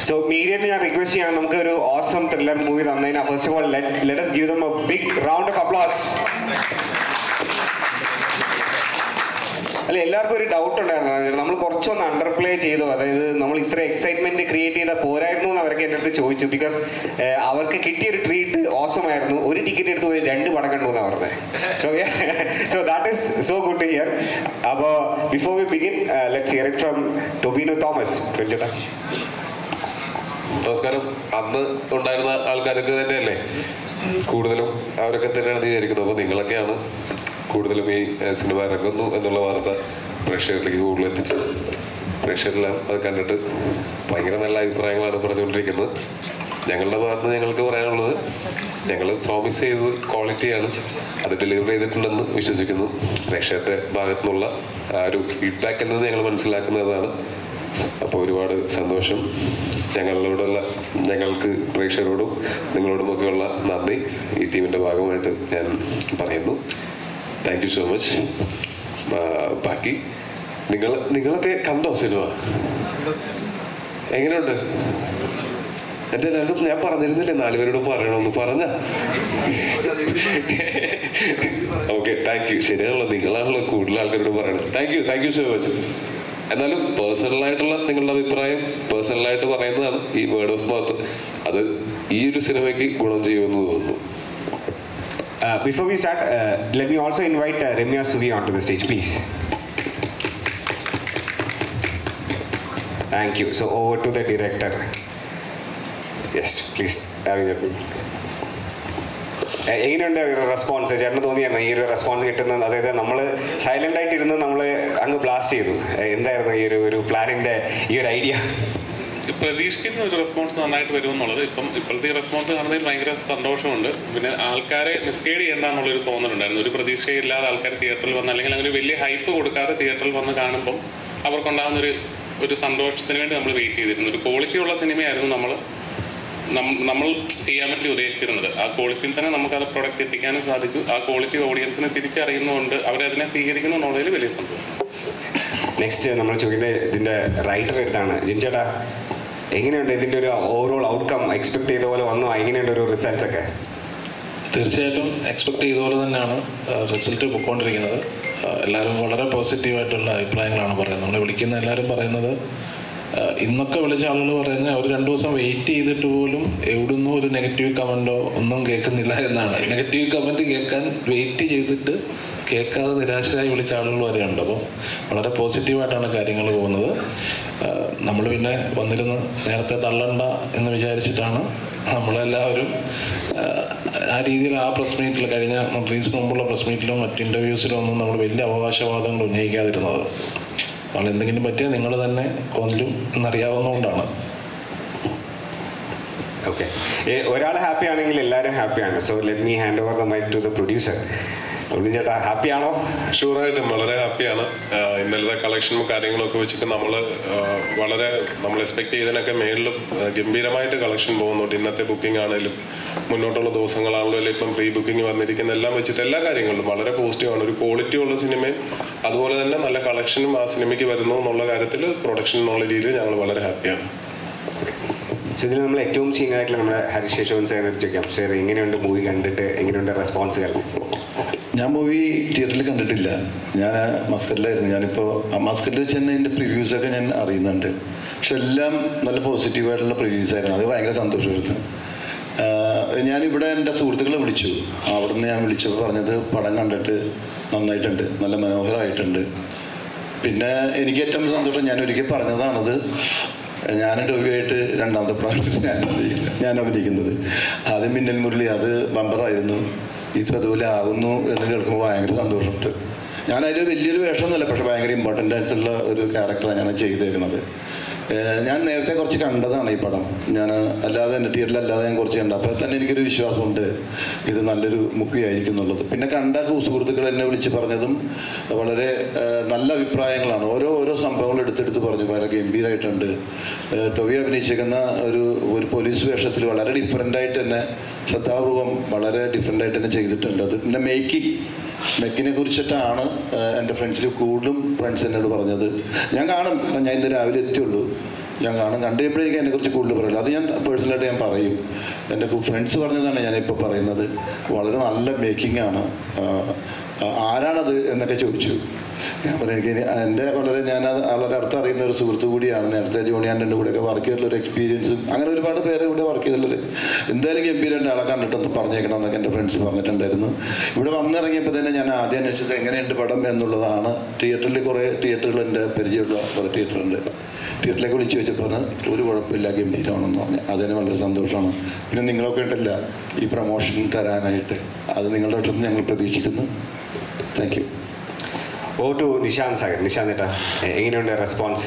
So മീഡിയനെ ഞാൻ request ചെയ്യണം നമുക്ക് ഒരു ഓസം ത്രില്ലർ മൂവി തന്നതിന് first of all let us give them a big round of applause അല്ല എല്ലാവർക്കും ഒരു ഡൗട്ട് ഉണ്ടായിരുന്നു നമ്മൾ കുറച്ചൊന്ന് അണ്ടർ പ്ലേ ചെയ്തു അതായത് നമ്മൾ ഇത്ര എക്സൈറ്റ്മെന്റ് ക്രിയേറ്റ് ചെയ്ത പോരായിരുന്നു എന്ന് അവർക്ക് എൻ്റെ അടുത്ത് ചോദിച്ചു ബിക്കോസ് അവർക്ക് കിട്ടിയ ഒരു ട്രീറ്റ് ഓസം ആയിരുന്നു ഒരു ടിക്കറ്റ് എടുത്ത് പോയി രണ്ട് പടം കണ്ടു എന്നാണ് പറഞ്ഞത് so so that is so good to hear അപ്പോൾ before we begin let's hear it from Tovino Thomas ചേട്ടാ നമസ്കാരം അന്ന് ഉണ്ടായിരുന്ന ആൾക്കാരൊക്കെ തന്നെയല്ലേ കൂടുതലും അവരൊക്കെ തന്നെയാണ് വിചാരിക്കുന്നത് അപ്പോൾ നിങ്ങളൊക്കെയാണ് കൂടുതലും ഈ ഏഹ്, സിനിമ ഇറങ്ങുന്നു എന്നുള്ള വാർത്ത പ്രേക്ഷകരിലേക്ക് കൂടുതൽ എത്തിച്ചത് പ്രേക്ഷകരെല്ലാം അത് കണ്ടിട്ട് ഭയങ്കര നല്ല അഭിപ്രായങ്ങളാണ് പറഞ്ഞുകൊണ്ടിരിക്കുന്നത് ഞങ്ങളുടെ ഭാഗത്ത് നിന്ന് ഞങ്ങൾക്ക് പറയാനുള്ളത് ഞങ്ങൾ പ്രോമിസ് ചെയ്തത് ക്വാളിറ്റിയാണ് അത് ഡെലിവർ ചെയ്തിട്ടുണ്ടെന്ന് വിശ്വസിക്കുന്നു പ്രേക്ഷകരുടെ ഭാഗത്തു നിന്നുള്ള ആ ഒരു ഫീഡ്ബാക്കിൽ നിന്ന് ഞങ്ങൾ മനസ്സിലാക്കുന്നതാണ് അപ്പോൾ ഒരുപാട് സന്തോഷം ഞങ്ങളോടുള്ള ഞങ്ങൾക്ക് പ്രേക്ഷകരോടും നിങ്ങളോടുമൊക്കെയുള്ള നന്ദി ഈ ടീമിൻ്റെ ഭാഗമായിട്ട് ഞാൻ പറയുന്നു താങ്ക് യു സോ മച്ച് ബാക്കി നിങ്ങൾ നിങ്ങളൊക്കെ കണ്ടോ സിനിമ എങ്ങനെയുണ്ട് എൻ്റെ രണ്ടും ഞാൻ പറഞ്ഞിരുന്നില്ലേ നാലുപേരോട് പറയണമെന്ന് പറഞ്ഞ ഓക്കെ താങ്ക് യു ശരിയാണല്ലോ നിങ്ങളാണല്ലോ കൂടുതൽ ആൾക്കാരോട് പറയണത് thank you thank you so much എന്നാലും പേഴ്സണലായിട്ടുള്ള നിങ്ങളുടെ അഭിപ്രായം പേഴ്സണലായിട്ട് പറയുന്നതാണ് ഈ വേർഡ് ഓഫ് മൗത്ത് അത് ഈ ഒരു സിനിമയ്ക്ക് ഗുണം ചെയ്യുമെന്ന് തോന്നുന്നു Uh, before we start, uh, let me also invite uh, Remya Suri onto the stage, please. Thank you. So over to the director. Yes, please. Have your എ- എങ്ങനെയുണ്ട് റെസ്പോൺസ് ചേട്ടന് തോന്നിയായിരുന്നു ഈ ഒരു റെസ്പോൺസ് കിട്ടുന്നത് അതായത് നമ്മൾ സൈലന്റ് ആയിട്ട് ഇരുന്ന് നമ്മൾ അങ്ങ് ബ്ലാസ്റ്റ് ചെയ്തു എ, എന്തായിരുന്നു ഈ ഒരു ഒരു പ്ലാനിന്റെ ഈ ഒരു ഐഡിയ പ്രതീക്ഷിച്ചിരുന്ന ഒരു റെസ്പോൺസ് നന്നായിട്ട് വരുമെന്നുള്ളത് ഇപ്പം ഇപ്പോഴത്തെ ഈ റെസ്പോൺസ് കാണുന്നതിൽ ഭയങ്കര സന്തോഷമുണ്ട് പിന്നെ ആൾക്കാരെ മിസ്ഗൈഡ് ചെയ്യേണ്ട എന്നുള്ളൊരു തോന്നലുണ്ടായിരുന്നു ഒരു പ്രതീക്ഷയില്ലാതെ ആൾക്കാർ തിയേറ്ററിൽ വന്ന് അല്ലെങ്കിൽ അങ്ങനെ ഒരു വലിയ ഹൈപ്പ് കൊടുക്കാതെ തിയേറ്ററിൽ വന്ന് കാണുമ്പം അവർക്കുണ്ടാകുന്ന ഒരു ഒരു സന്തോഷത്തിന് വേണ്ടി നമ്മൾ വെയിറ്റ് ചെയ്തിരുന്നു ഒരു ക്വാളിറ്റി ഉള്ള സിനിമയായിരുന്നു നമ്മൾ നമ്മൾ ചെയ്യാൻ വേണ്ടി ഉദ്ദേശിച്ചിരുന്നത് ആ ക്വാളിറ്റിയിൽ തന്നെ നമുക്കത് പ്രൊഡക്റ്റ് എത്തിക്കാനും സാധിച്ചു ആ ക്വാളിറ്റി ഓഡിയൻസിനെ തിരിച്ചറിയുന്നതുകൊണ്ട് അവരതിനെ സ്വീകരിക്കുന്നു എന്നുള്ളതിൽ വലിയ സന്തോഷം നെക്സ്റ്റ് നമ്മൾ ചോദിക്കുന്നത് ഇതിന്റെ റൈറ്റർ എടുത്താണ് ജിൻചേട്ടാ എങ്ങനെയുണ്ട് ഇതിന്റെ ഒരു ഓവറോൾ ഔട്ട്കം എക്സ്പെക്ട് ചെയ്ത പോലെ വന്നോ എങ്ങനെയുണ്ട് ഒരു റിസൾട്ട്സ് ഒക്കെ തീർച്ചയായിട്ടും എക്സ്പെക്ട് ചെയ്ത പോലെ തന്നെയാണ് റിസൾട്ട് പൊയ്ക്കൊണ്ടിരിക്കുന്നത് ആ, എല്ലാവരും വളരെ പോസിറ്റീവായിട്ടുള്ള അഭിപ്രായങ്ങളാണ് പറയുന്നത് നമ്മളെ വിളിക്കുന്ന എല്ലാവരും പറയുന്നത് ആ, ഇന്നൊക്കെ വിളിച്ച ആളുകൾ പറയുന്നത് അവർ രണ്ടു ദിവസം വെയിറ്റ് ചെയ്തിട്ട് പോലും എവിടുന്നും ഒരു നെഗറ്റീവ് കമൻറ്റോ ഒന്നും കേൾക്കുന്നില്ല എന്നാണ് നെഗറ്റീവ് കമൻറ്റ് കേൾക്കാൻ വെയിറ്റ് ചെയ്തിട്ട് കേൾക്കാതെ നിരാശരായി വിളിച്ച ആളുകൾ വരെയുണ്ട് അപ്പോൾ വളരെ പോസിറ്റീവായിട്ടാണ് കാര്യങ്ങൾ പോകുന്നത് നമ്മൾ പിന്നെ വന്നിരുന്ന് നേരത്തെ തള്ളണ്ട എന്ന് വിചാരിച്ചിട്ടാണ് നമ്മളെല്ലാവരും ആ, ആ രീതിയിൽ ആ പ്രസ് മീറ്റിൽ കഴിഞ്ഞ റിലീസിന് മുമ്പുള്ള പ്രസ് മീറ്റിലോ മറ്റ് ഇൻ്റർവ്യൂസിലോ ഒന്നും നമ്മൾ വലിയ അവകാശവാദങ്ങൾ ഉന്നയിക്കാതിരുന്നത് നമ്മൾ എന്തെങ്കിലും പറ്റിയാൽ നിങ്ങൾ തന്നെ കൊല്ലും എന്നറിയാവുന്നതുകൊണ്ടാണ് ഓക്കെ ഒരാൾ ഹാപ്പി ആണെങ്കിൽ എല്ലാവരും ഹാപ്പിയാണ് so let me hand over the mike to the producer ചേട്ടാ ഹാപ്പി ആണോ ഷുവറായിട്ടും വളരെ ഹാപ്പിയാണ് ആഹ് ഇന്നലത്തെ കളക്ഷനും കാര്യങ്ങളും ഒക്കെ വെച്ചിട്ട് നമ്മൾ വളരെ നമ്മൾ എക്സ്പെക്ട് ചെയ്തതിനൊക്കെ മേളിലും ആഹ് ഗംഭീരമായിട്ട് കളക്ഷൻ പോകുന്നുണ്ട് ഇന്നത്തെ ബുക്കിംഗ് ആണെങ്കിലും മുന്നോട്ടുള്ള ദിവസങ്ങളാണെങ്കിലും ഇപ്പം പ്രീ ബുക്കിംഗ് വന്നിരിക്കുന്ന എല്ലാം വെച്ചിട്ട് എല്ലാ കാര്യങ്ങളിലും വളരെ പോസിറ്റീവാണ് ഒരു ക്വാളിറ്റി ഉള്ള സിനിമയും അതുപോലെ തന്നെ നല്ല കളക്ഷനും ആ സിനിമയ്ക്ക് വരുന്നു എന്നുള്ള കാര്യത്തിൽ പ്രൊഡക്ഷൻ എന്നുള്ള രീതിയിൽ ഞങ്ങൾ വളരെ ഹാപ്പിയാണ് സോ ഇതിൽ നമ്മൾ ഏറ്റവും സീനിയർ ആയിട്ടുള്ള നമ്മുടെ ഹരീഷ് യശോൻ സാറിനെ ചോദിക്കാം സാർ എങ്ങനെയുണ്ട് മൂവി കണ്ടിട്ട് എങ്ങനെയുണ്ട് റെസ്പോൺസുകൾ ഞാൻ മൂവി തിയേറ്ററിൽ കണ്ടിട്ടില്ല ഞാൻ മസ്കറ്റിലായിരുന്നു ഞാനിപ്പോൾ മസ്കറ്റിൽ വെച്ച് തന്നെ ഇതിൻ്റെ പ്രിവ്യൂസൊക്കെ ഞാൻ അറിയുന്നുണ്ട് പക്ഷെ എല്ലാം നല്ല പോസിറ്റീവായിട്ടുള്ള പ്രിവ്യൂസ് ആയിരുന്നു അത് ഭയങ്കര സന്തോഷമായിരുന്നു ആഹ് ഞാനിവിടെ എൻ്റെ സുഹൃത്തുക്കളെ വിളിച്ചു അവിടുന്ന് ഞാൻ വിളിച്ചപ്പോൾ പറഞ്ഞത് പടം കണ്ടിട്ട് നന്നായിട്ടുണ്ട് നല്ല മനോഹരമായിട്ടുണ്ട് പിന്നെ എനിക്ക് ഏറ്റവും സന്തോഷം ഞാൻ ഒരിക്കൽ പറഞ്ഞതാണത് ഞാൻ ടോവിയായിട്ട് രണ്ടാമത്തെ പ്രാവശ്യം ഞാൻ അഭിനയിക്കുന്നത് ഞാൻ അഭിനയിക്കുന്നത് ആദ്യം മിന്നൽ മുരളി അത് ബമ്പറായിരുന്നു ഇത് അതുപോലെ ആകുന്നു എന്ന് കേൾക്കുമ്പോൾ ഭയങ്കര സന്തോഷമുണ്ട് ഞാൻ അതിൽ വലിയൊരു വേഷമൊന്നുമല്ല പക്ഷെ ഭയങ്കര ഇമ്പോർട്ടൻ്റ് ആയിട്ടുള്ള ഒരു ക്യാരക്ടറാണ് ഞാൻ ചെയ്തേക്കുന്നത് ഏഹ് ഞാൻ നേരത്തെ കുറച്ച് കണ്ടതാണ് ഈ പടം ഞാൻ അല്ലാതെ എൻ്റെ തിയേറ്ററിൽ അല്ലാതെ ഞാൻ കുറച്ച് കണ്ടു അപ്പോൾ തന്നെ എനിക്കൊരു വിശ്വാസമുണ്ട് ഇത് നല്ലൊരു മുപ്പി ആയിരിക്കും എന്നുള്ളത് പിന്നെ കണ്ട സുഹൃത്തുക്കൾ എന്നെ വിളിച്ച് പറഞ്ഞതും വളരെ ഏഹ് നല്ല അഭിപ്രായങ്ങളാണ് ഓരോ ഓരോ സംഭവങ്ങൾ എടുത്തെടുത്ത് പറഞ്ഞു വളരെ ഗംഭീരമായിട്ടുണ്ട് ഏഹ് ടൊവി അഭിനയിച്ചിരിക്കുന്ന ഒരു ഒരു പോലീസ് വേഷത്തിൽ വളരെ ഡിഫറെൻ്റ് ആയിട്ട് തന്നെ ശ്രദ്ധാപൂർവം വളരെ ഡിഫറെൻ്റ് ആയിട്ട് തന്നെ ചെയ്തിട്ടുണ്ട് അത് പിന്നെ മേക്കിംഗ് മെക്കിനെ കുറിച്ചിട്ടാണ് ഏഹ് എൻ്റെ ഫ്രണ്ട്സിൽ കൂടുതലും ഫ്രണ്ട്സ് എന്നോട് പറഞ്ഞത് ഞാൻ കാണും കാരണം ഞാൻ ഇന്ന് രാവിലെ എത്തിയുള്ളൂ ഞാൻ കാണും കണ്ടപ്പോഴേ എനിക്ക് അതിനെക്കുറിച്ച് കൂടുതൽ പറയില്ല അത് ഞാൻ പേഴ്സണലായിട്ട് ഞാൻ പറയും എൻ്റെ ഫ്രണ്ട്സ് പറഞ്ഞതാണ് ഞാനിപ്പോൾ പറയുന്നത് വളരെ നല്ല മേക്കിംഗ് ആണ് ആ, ആ, ആരാണത് എന്നൊക്കെ ചോദിച്ചു ഞാൻ പറഞ്ഞു എനിക്ക് ഇനി എൻ്റെ വളരെ ഞാൻ അത് വളരെ അടുത്ത് അറിയുന്ന ഒരു സുഹൃത്തു കൂടിയാണ് നേരത്തെ ജോണിയാൻ്റെ കൂടെയൊക്കെ വർക്ക് ചെയ്തിട്ടുള്ള ഒരു എക്സ്പീരിയൻസും അങ്ങനെ ഒരുപാട് പേരെ കൂടെ വർക്ക് ചെയ്തിട്ടുള്ളൊരു എന്തായാലും ഗംഭീരൻ്റെ ആളെ കണ്ടിട്ടൊന്ന് പറഞ്ഞേക്കണം എന്നൊക്കെ എൻ്റെ ഫ്രണ്ട്സ് പറഞ്ഞിട്ടുണ്ടായിരുന്നു ഇവിടെ വന്നിറങ്ങിയപ്പോൾ തന്നെ ഞാൻ ആദ്യം അന്വേഷിച്ചത് എങ്ങനെയുണ്ട് പടം എന്നുള്ളതാണ് തിയേറ്ററിൽ കുറേ തിയേറ്ററുകൾ എൻ്റെ പരിചയമുള്ള കുറേ തിയേറ്ററുണ്ട് തിയേറ്ററിലേക്ക് വിളിച്ച് വെച്ചപ്പോൾ പറഞ്ഞു, ഒരു കുഴപ്പമില്ല ഗംഭീരമാണെന്ന് പറഞ്ഞു അതിന് വളരെ സന്തോഷമാണ് പിന്നെ നിങ്ങളൊക്കെ ഉണ്ടല്ല ഈ പ്രൊമോഷൻ തരാനായിട്ട് അത് നിങ്ങളുടെ പക്ഷത്ത് നിന്ന് ഞങ്ങൾ പ്രതീക്ഷിക്കുന്നു thank you over to Nishanth Sagar Nishanth ഏട്ടാ എങ്ങനെയുണ്ട് റെസ്പോൺസ്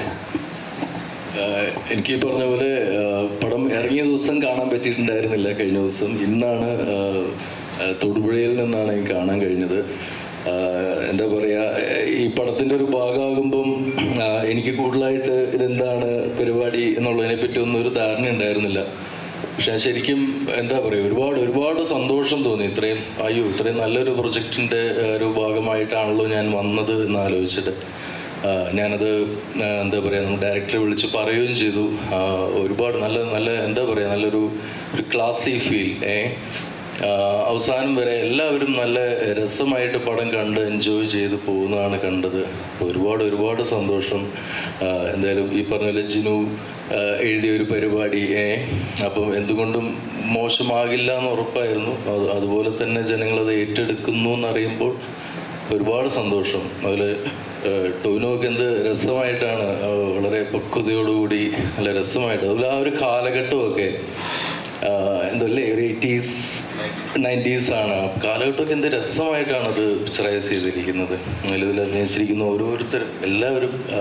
ആഹ് എനിക്ക് ഈ പറഞ്ഞ പോലെ ആഹ് പടം ഇറങ്ങിയ ദിവസം കാണാൻ പറ്റിയിട്ടുണ്ടായിരുന്നില്ല കഴിഞ്ഞ ദിവസം ഇന്നാണ് ആഹ് ആഹ് തൊടുപുഴയിൽ നിന്നാണ് എനിക്ക് കാണാൻ കഴിഞ്ഞത് ആഹ് എന്താ പറയുക ഈ പടത്തിൻ്റെ ഒരു ഭാഗമാകുമ്പം ആഹ് എനിക്ക് കൂടുതലായിട്ട് ഇതെന്താണ് പരിപാടി എന്നുള്ളതിനെ പറ്റി ഒന്നും ഒരു ധാരണ ഉണ്ടായിരുന്നില്ല പക്ഷെ ശരിക്കും എന്താ പറയുക ഒരുപാട് ഒരുപാട് സന്തോഷം തോന്നി ഇത്രയും അയ്യോ ഇത്രയും നല്ലൊരു പ്രൊജക്റ്റിൻ്റെ ഒരു ഭാഗമായിട്ടാണല്ലോ ഞാൻ വന്നത് എന്ന് ആലോചിച്ചിട്ട് ആ, ഞാനത് ആ, എന്താ പറയുക നമ്മൾ ഡയറക്ടറെ വിളിച്ച് പറയുകയും ചെയ്തു ആ, ഒരുപാട് നല്ല നല്ല എന്താ പറയുക നല്ലൊരു ഒരു ക്ലാസി ഫീൽ ഏ ആ, അവസാനം വരെ എല്ലാവരും നല്ല രസമായിട്ട് പടം കണ്ട് എൻജോയ് ചെയ്ത് പോകുന്നതാണ് കണ്ടത് ഒരുപാട് ഒരുപാട് സന്തോഷം ആ, എന്തായാലും ഈ പറഞ്ഞ പോലെ ജിനു ആ, എഴുതിയ ഒരു പരിപാടി ഏ അപ്പം എന്തുകൊണ്ടും മോശമാകില്ല എന്ന് ഉറപ്പായിരുന്നു അത് അതുപോലെ തന്നെ ജനങ്ങളത് ഏറ്റെടുക്കുന്നു എന്നറിയുമ്പോൾ ഒരുപാട് സന്തോഷം അതിൽ ടോവിനോക്ക് എന്ത് രസമായിട്ടാണ് ആ, വളരെ പക്വതയോടുകൂടി നല്ല രസമായിട്ട് അതുപോലെ ആ ഒരു കാലഘട്ടമൊക്കെ ആ, എന്തല്ലേ ഒരു എയ്റ്റീസ് നയൻറ്റീസ് ആണ് ആ കാലഘട്ടമൊക്കെ എന്ത് രസമായിട്ടാണ് അത് പിക്ചറൈസ് ചെയ്തിരിക്കുന്നത് അതിൽ ഇതിൽ അഭിനയിച്ചിരിക്കുന്ന ഓരോരുത്തരും എല്ലാവരും ആ,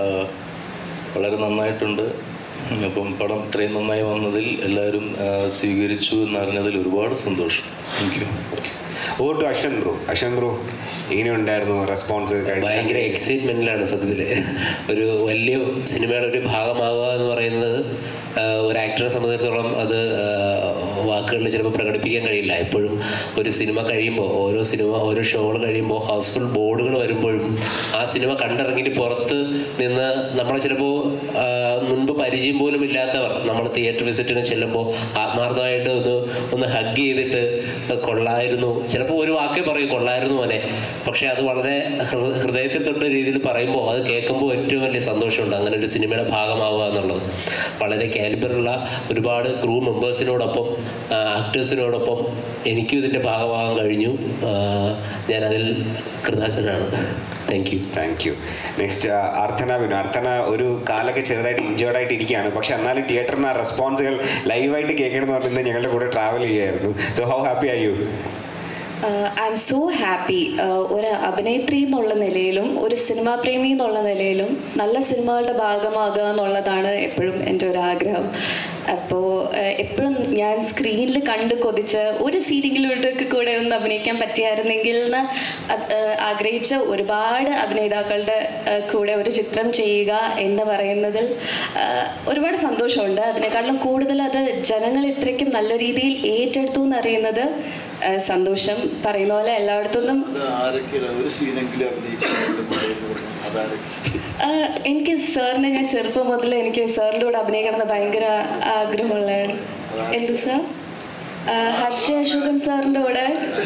വളരെ നന്നായിട്ടുണ്ട് അപ്പം പടം ഇത്രയും നന്നായി വന്നതിൽ എല്ലാവരും ആ, സ്വീകരിച്ചു എന്നറിഞ്ഞതിൽ ഒരുപാട് സന്തോഷം thank you over to Ashwanth bro Ashwanth bro എങ്ങനെയുണ്ടായിരുന്നു റെസ്പോൺസ് ഭയങ്കര എക്സൈറ്റ്മെന്റിലാണ് സത്യത്തിൽ ഒരു വലിയ സിനിമയുടെ ഒരു ഭാഗമാകുക എന്ന് പറയുന്നത് ആ, ഒരു ആക്ടറെ സംബന്ധിച്ചിടത്തോളം അത് ആ, വാക്കുകളിൽ ചിലപ്പോൾ പ്രകടിപ്പിക്കാൻ കഴിയില്ല എപ്പോഴും ഒരു സിനിമ കഴിയുമ്പോൾ ഓരോ സിനിമ ഓരോ ഷോകൾ കഴിയുമ്പോൾ ഹൗസ്ഫുൾ ബോർഡുകൾ വരുമ്പോഴും ആ സിനിമ കണ്ടിറങ്ങിയിട്ട് പുറത്ത് നിന്ന് നമ്മളെ ചിലപ്പോൾ ആ, മുൻപ് പരിചയം പോലും ഇല്ലാത്തവർ നമ്മൾ തിയേറ്റർ വിസിറ്റിന് ചെല്ലുമ്പോൾ ആത്മാർത്ഥമായിട്ട് ഒന്ന് ഒന്ന് ഹഗ് ചെയ്തിട്ട് കൊള്ളായിരുന്നു ചിലപ്പോൾ ഒരു വാക്കേ പറയും കൊള്ളായിരുന്നു മോനെ പക്ഷെ അത് വളരെ ഹൃ- ഹൃദയത്തിൽ തൊട്ട രീതിയിൽ പറയുമ്പോൾ അത് കേൾക്കുമ്പോൾ ഏറ്റവും വലിയ സന്തോഷമുണ്ട് അങ്ങനെ ഒരു സിനിമയുടെ ഭാഗമാവുക എന്നുള്ളത് വളരെ കാലിബറുള്ള ഒരുപാട് ക്രൂ മെമ്പേഴ്സിനോടൊപ്പം ആക്ടേഴ്സിനോടൊപ്പം എനിക്കും ഇതിൻ്റെ ഭാഗമാകാൻ കഴിഞ്ഞു ആ, ഞാനതിൽ കൃതജ്ഞനാണ് thank you thank you next Arthana Vinu Arthana ഒരു കാലൊക്കെ ചെറുതായിട്ട് ഇഞ്ചേർഡ് ആയിട്ട് ഇരിക്കുകയാണ് പക്ഷെ എന്നാലും തിയേറ്ററിൽ നിന്ന് ആ റെസ്പോൺസുകൾ ലൈവായിട്ട് കേൾക്കണം എന്ന് പറഞ്ഞിട്ട് ഞങ്ങളുടെ കൂടെ ട്രാവൽ ചെയ്യുമായിരുന്നു so how happy are you I'm so happy ഒരു അഭിനേത്രി എന്നുള്ള നിലയിലും ഒരു സിനിമാ പ്രേമി എന്നുള്ള നിലയിലും നല്ല സിനിമകളുടെ ഭാഗമാകുക എന്നുള്ളതാണ് എപ്പോഴും എൻ്റെ ഒരു ആഗ്രഹം അപ്പോൾ എപ്പോഴും ഞാൻ സ്ക്രീനിൽ കണ്ട് കൊതിച്ച് ഒരു സീരിയലിലൂടെയൊക്കെ കൂടെ ഒന്ന് അഭിനയിക്കാൻ പറ്റിയായിരുന്നെങ്കിൽ എന്ന് അത്, ഏഹ്, ആഗ്രഹിച്ച ഒരുപാട് അഭിനേതാക്കളുടെ ഏഹ്, കൂടെ ഒരു ചിത്രം ചെയ്യുക എന്ന് പറയുന്നതിൽ ഏഹ്, ഒരുപാട് സന്തോഷമുണ്ട് അതിനേക്കാളും കൂടുതൽ അത് ജനങ്ങൾ ഇത്രയ്ക്കും നല്ല രീതിയിൽ ഏറ്റെടുത്തു എന്നറിയുന്നത് ഏഹ്, സന്തോഷം പറയുന്ന പോലെ എല്ലായിടത്തുനിന്നും ഒരു സീനെങ്കിലും ആഹ് എനിക്ക് സാറിനെ ഞാൻ ചെറുപ്പം മുതൽ എനിക്ക് സാറിൻ്റെ കൂടെ അഭിനയിക്കണം എന്ന് ഭയങ്കര ആഗ്രഹമുള്ളതാണ് എന്ത് സാർ ആഹ് ഹർഷ അശോകൻ സാറിൻ്റെ കൂടെ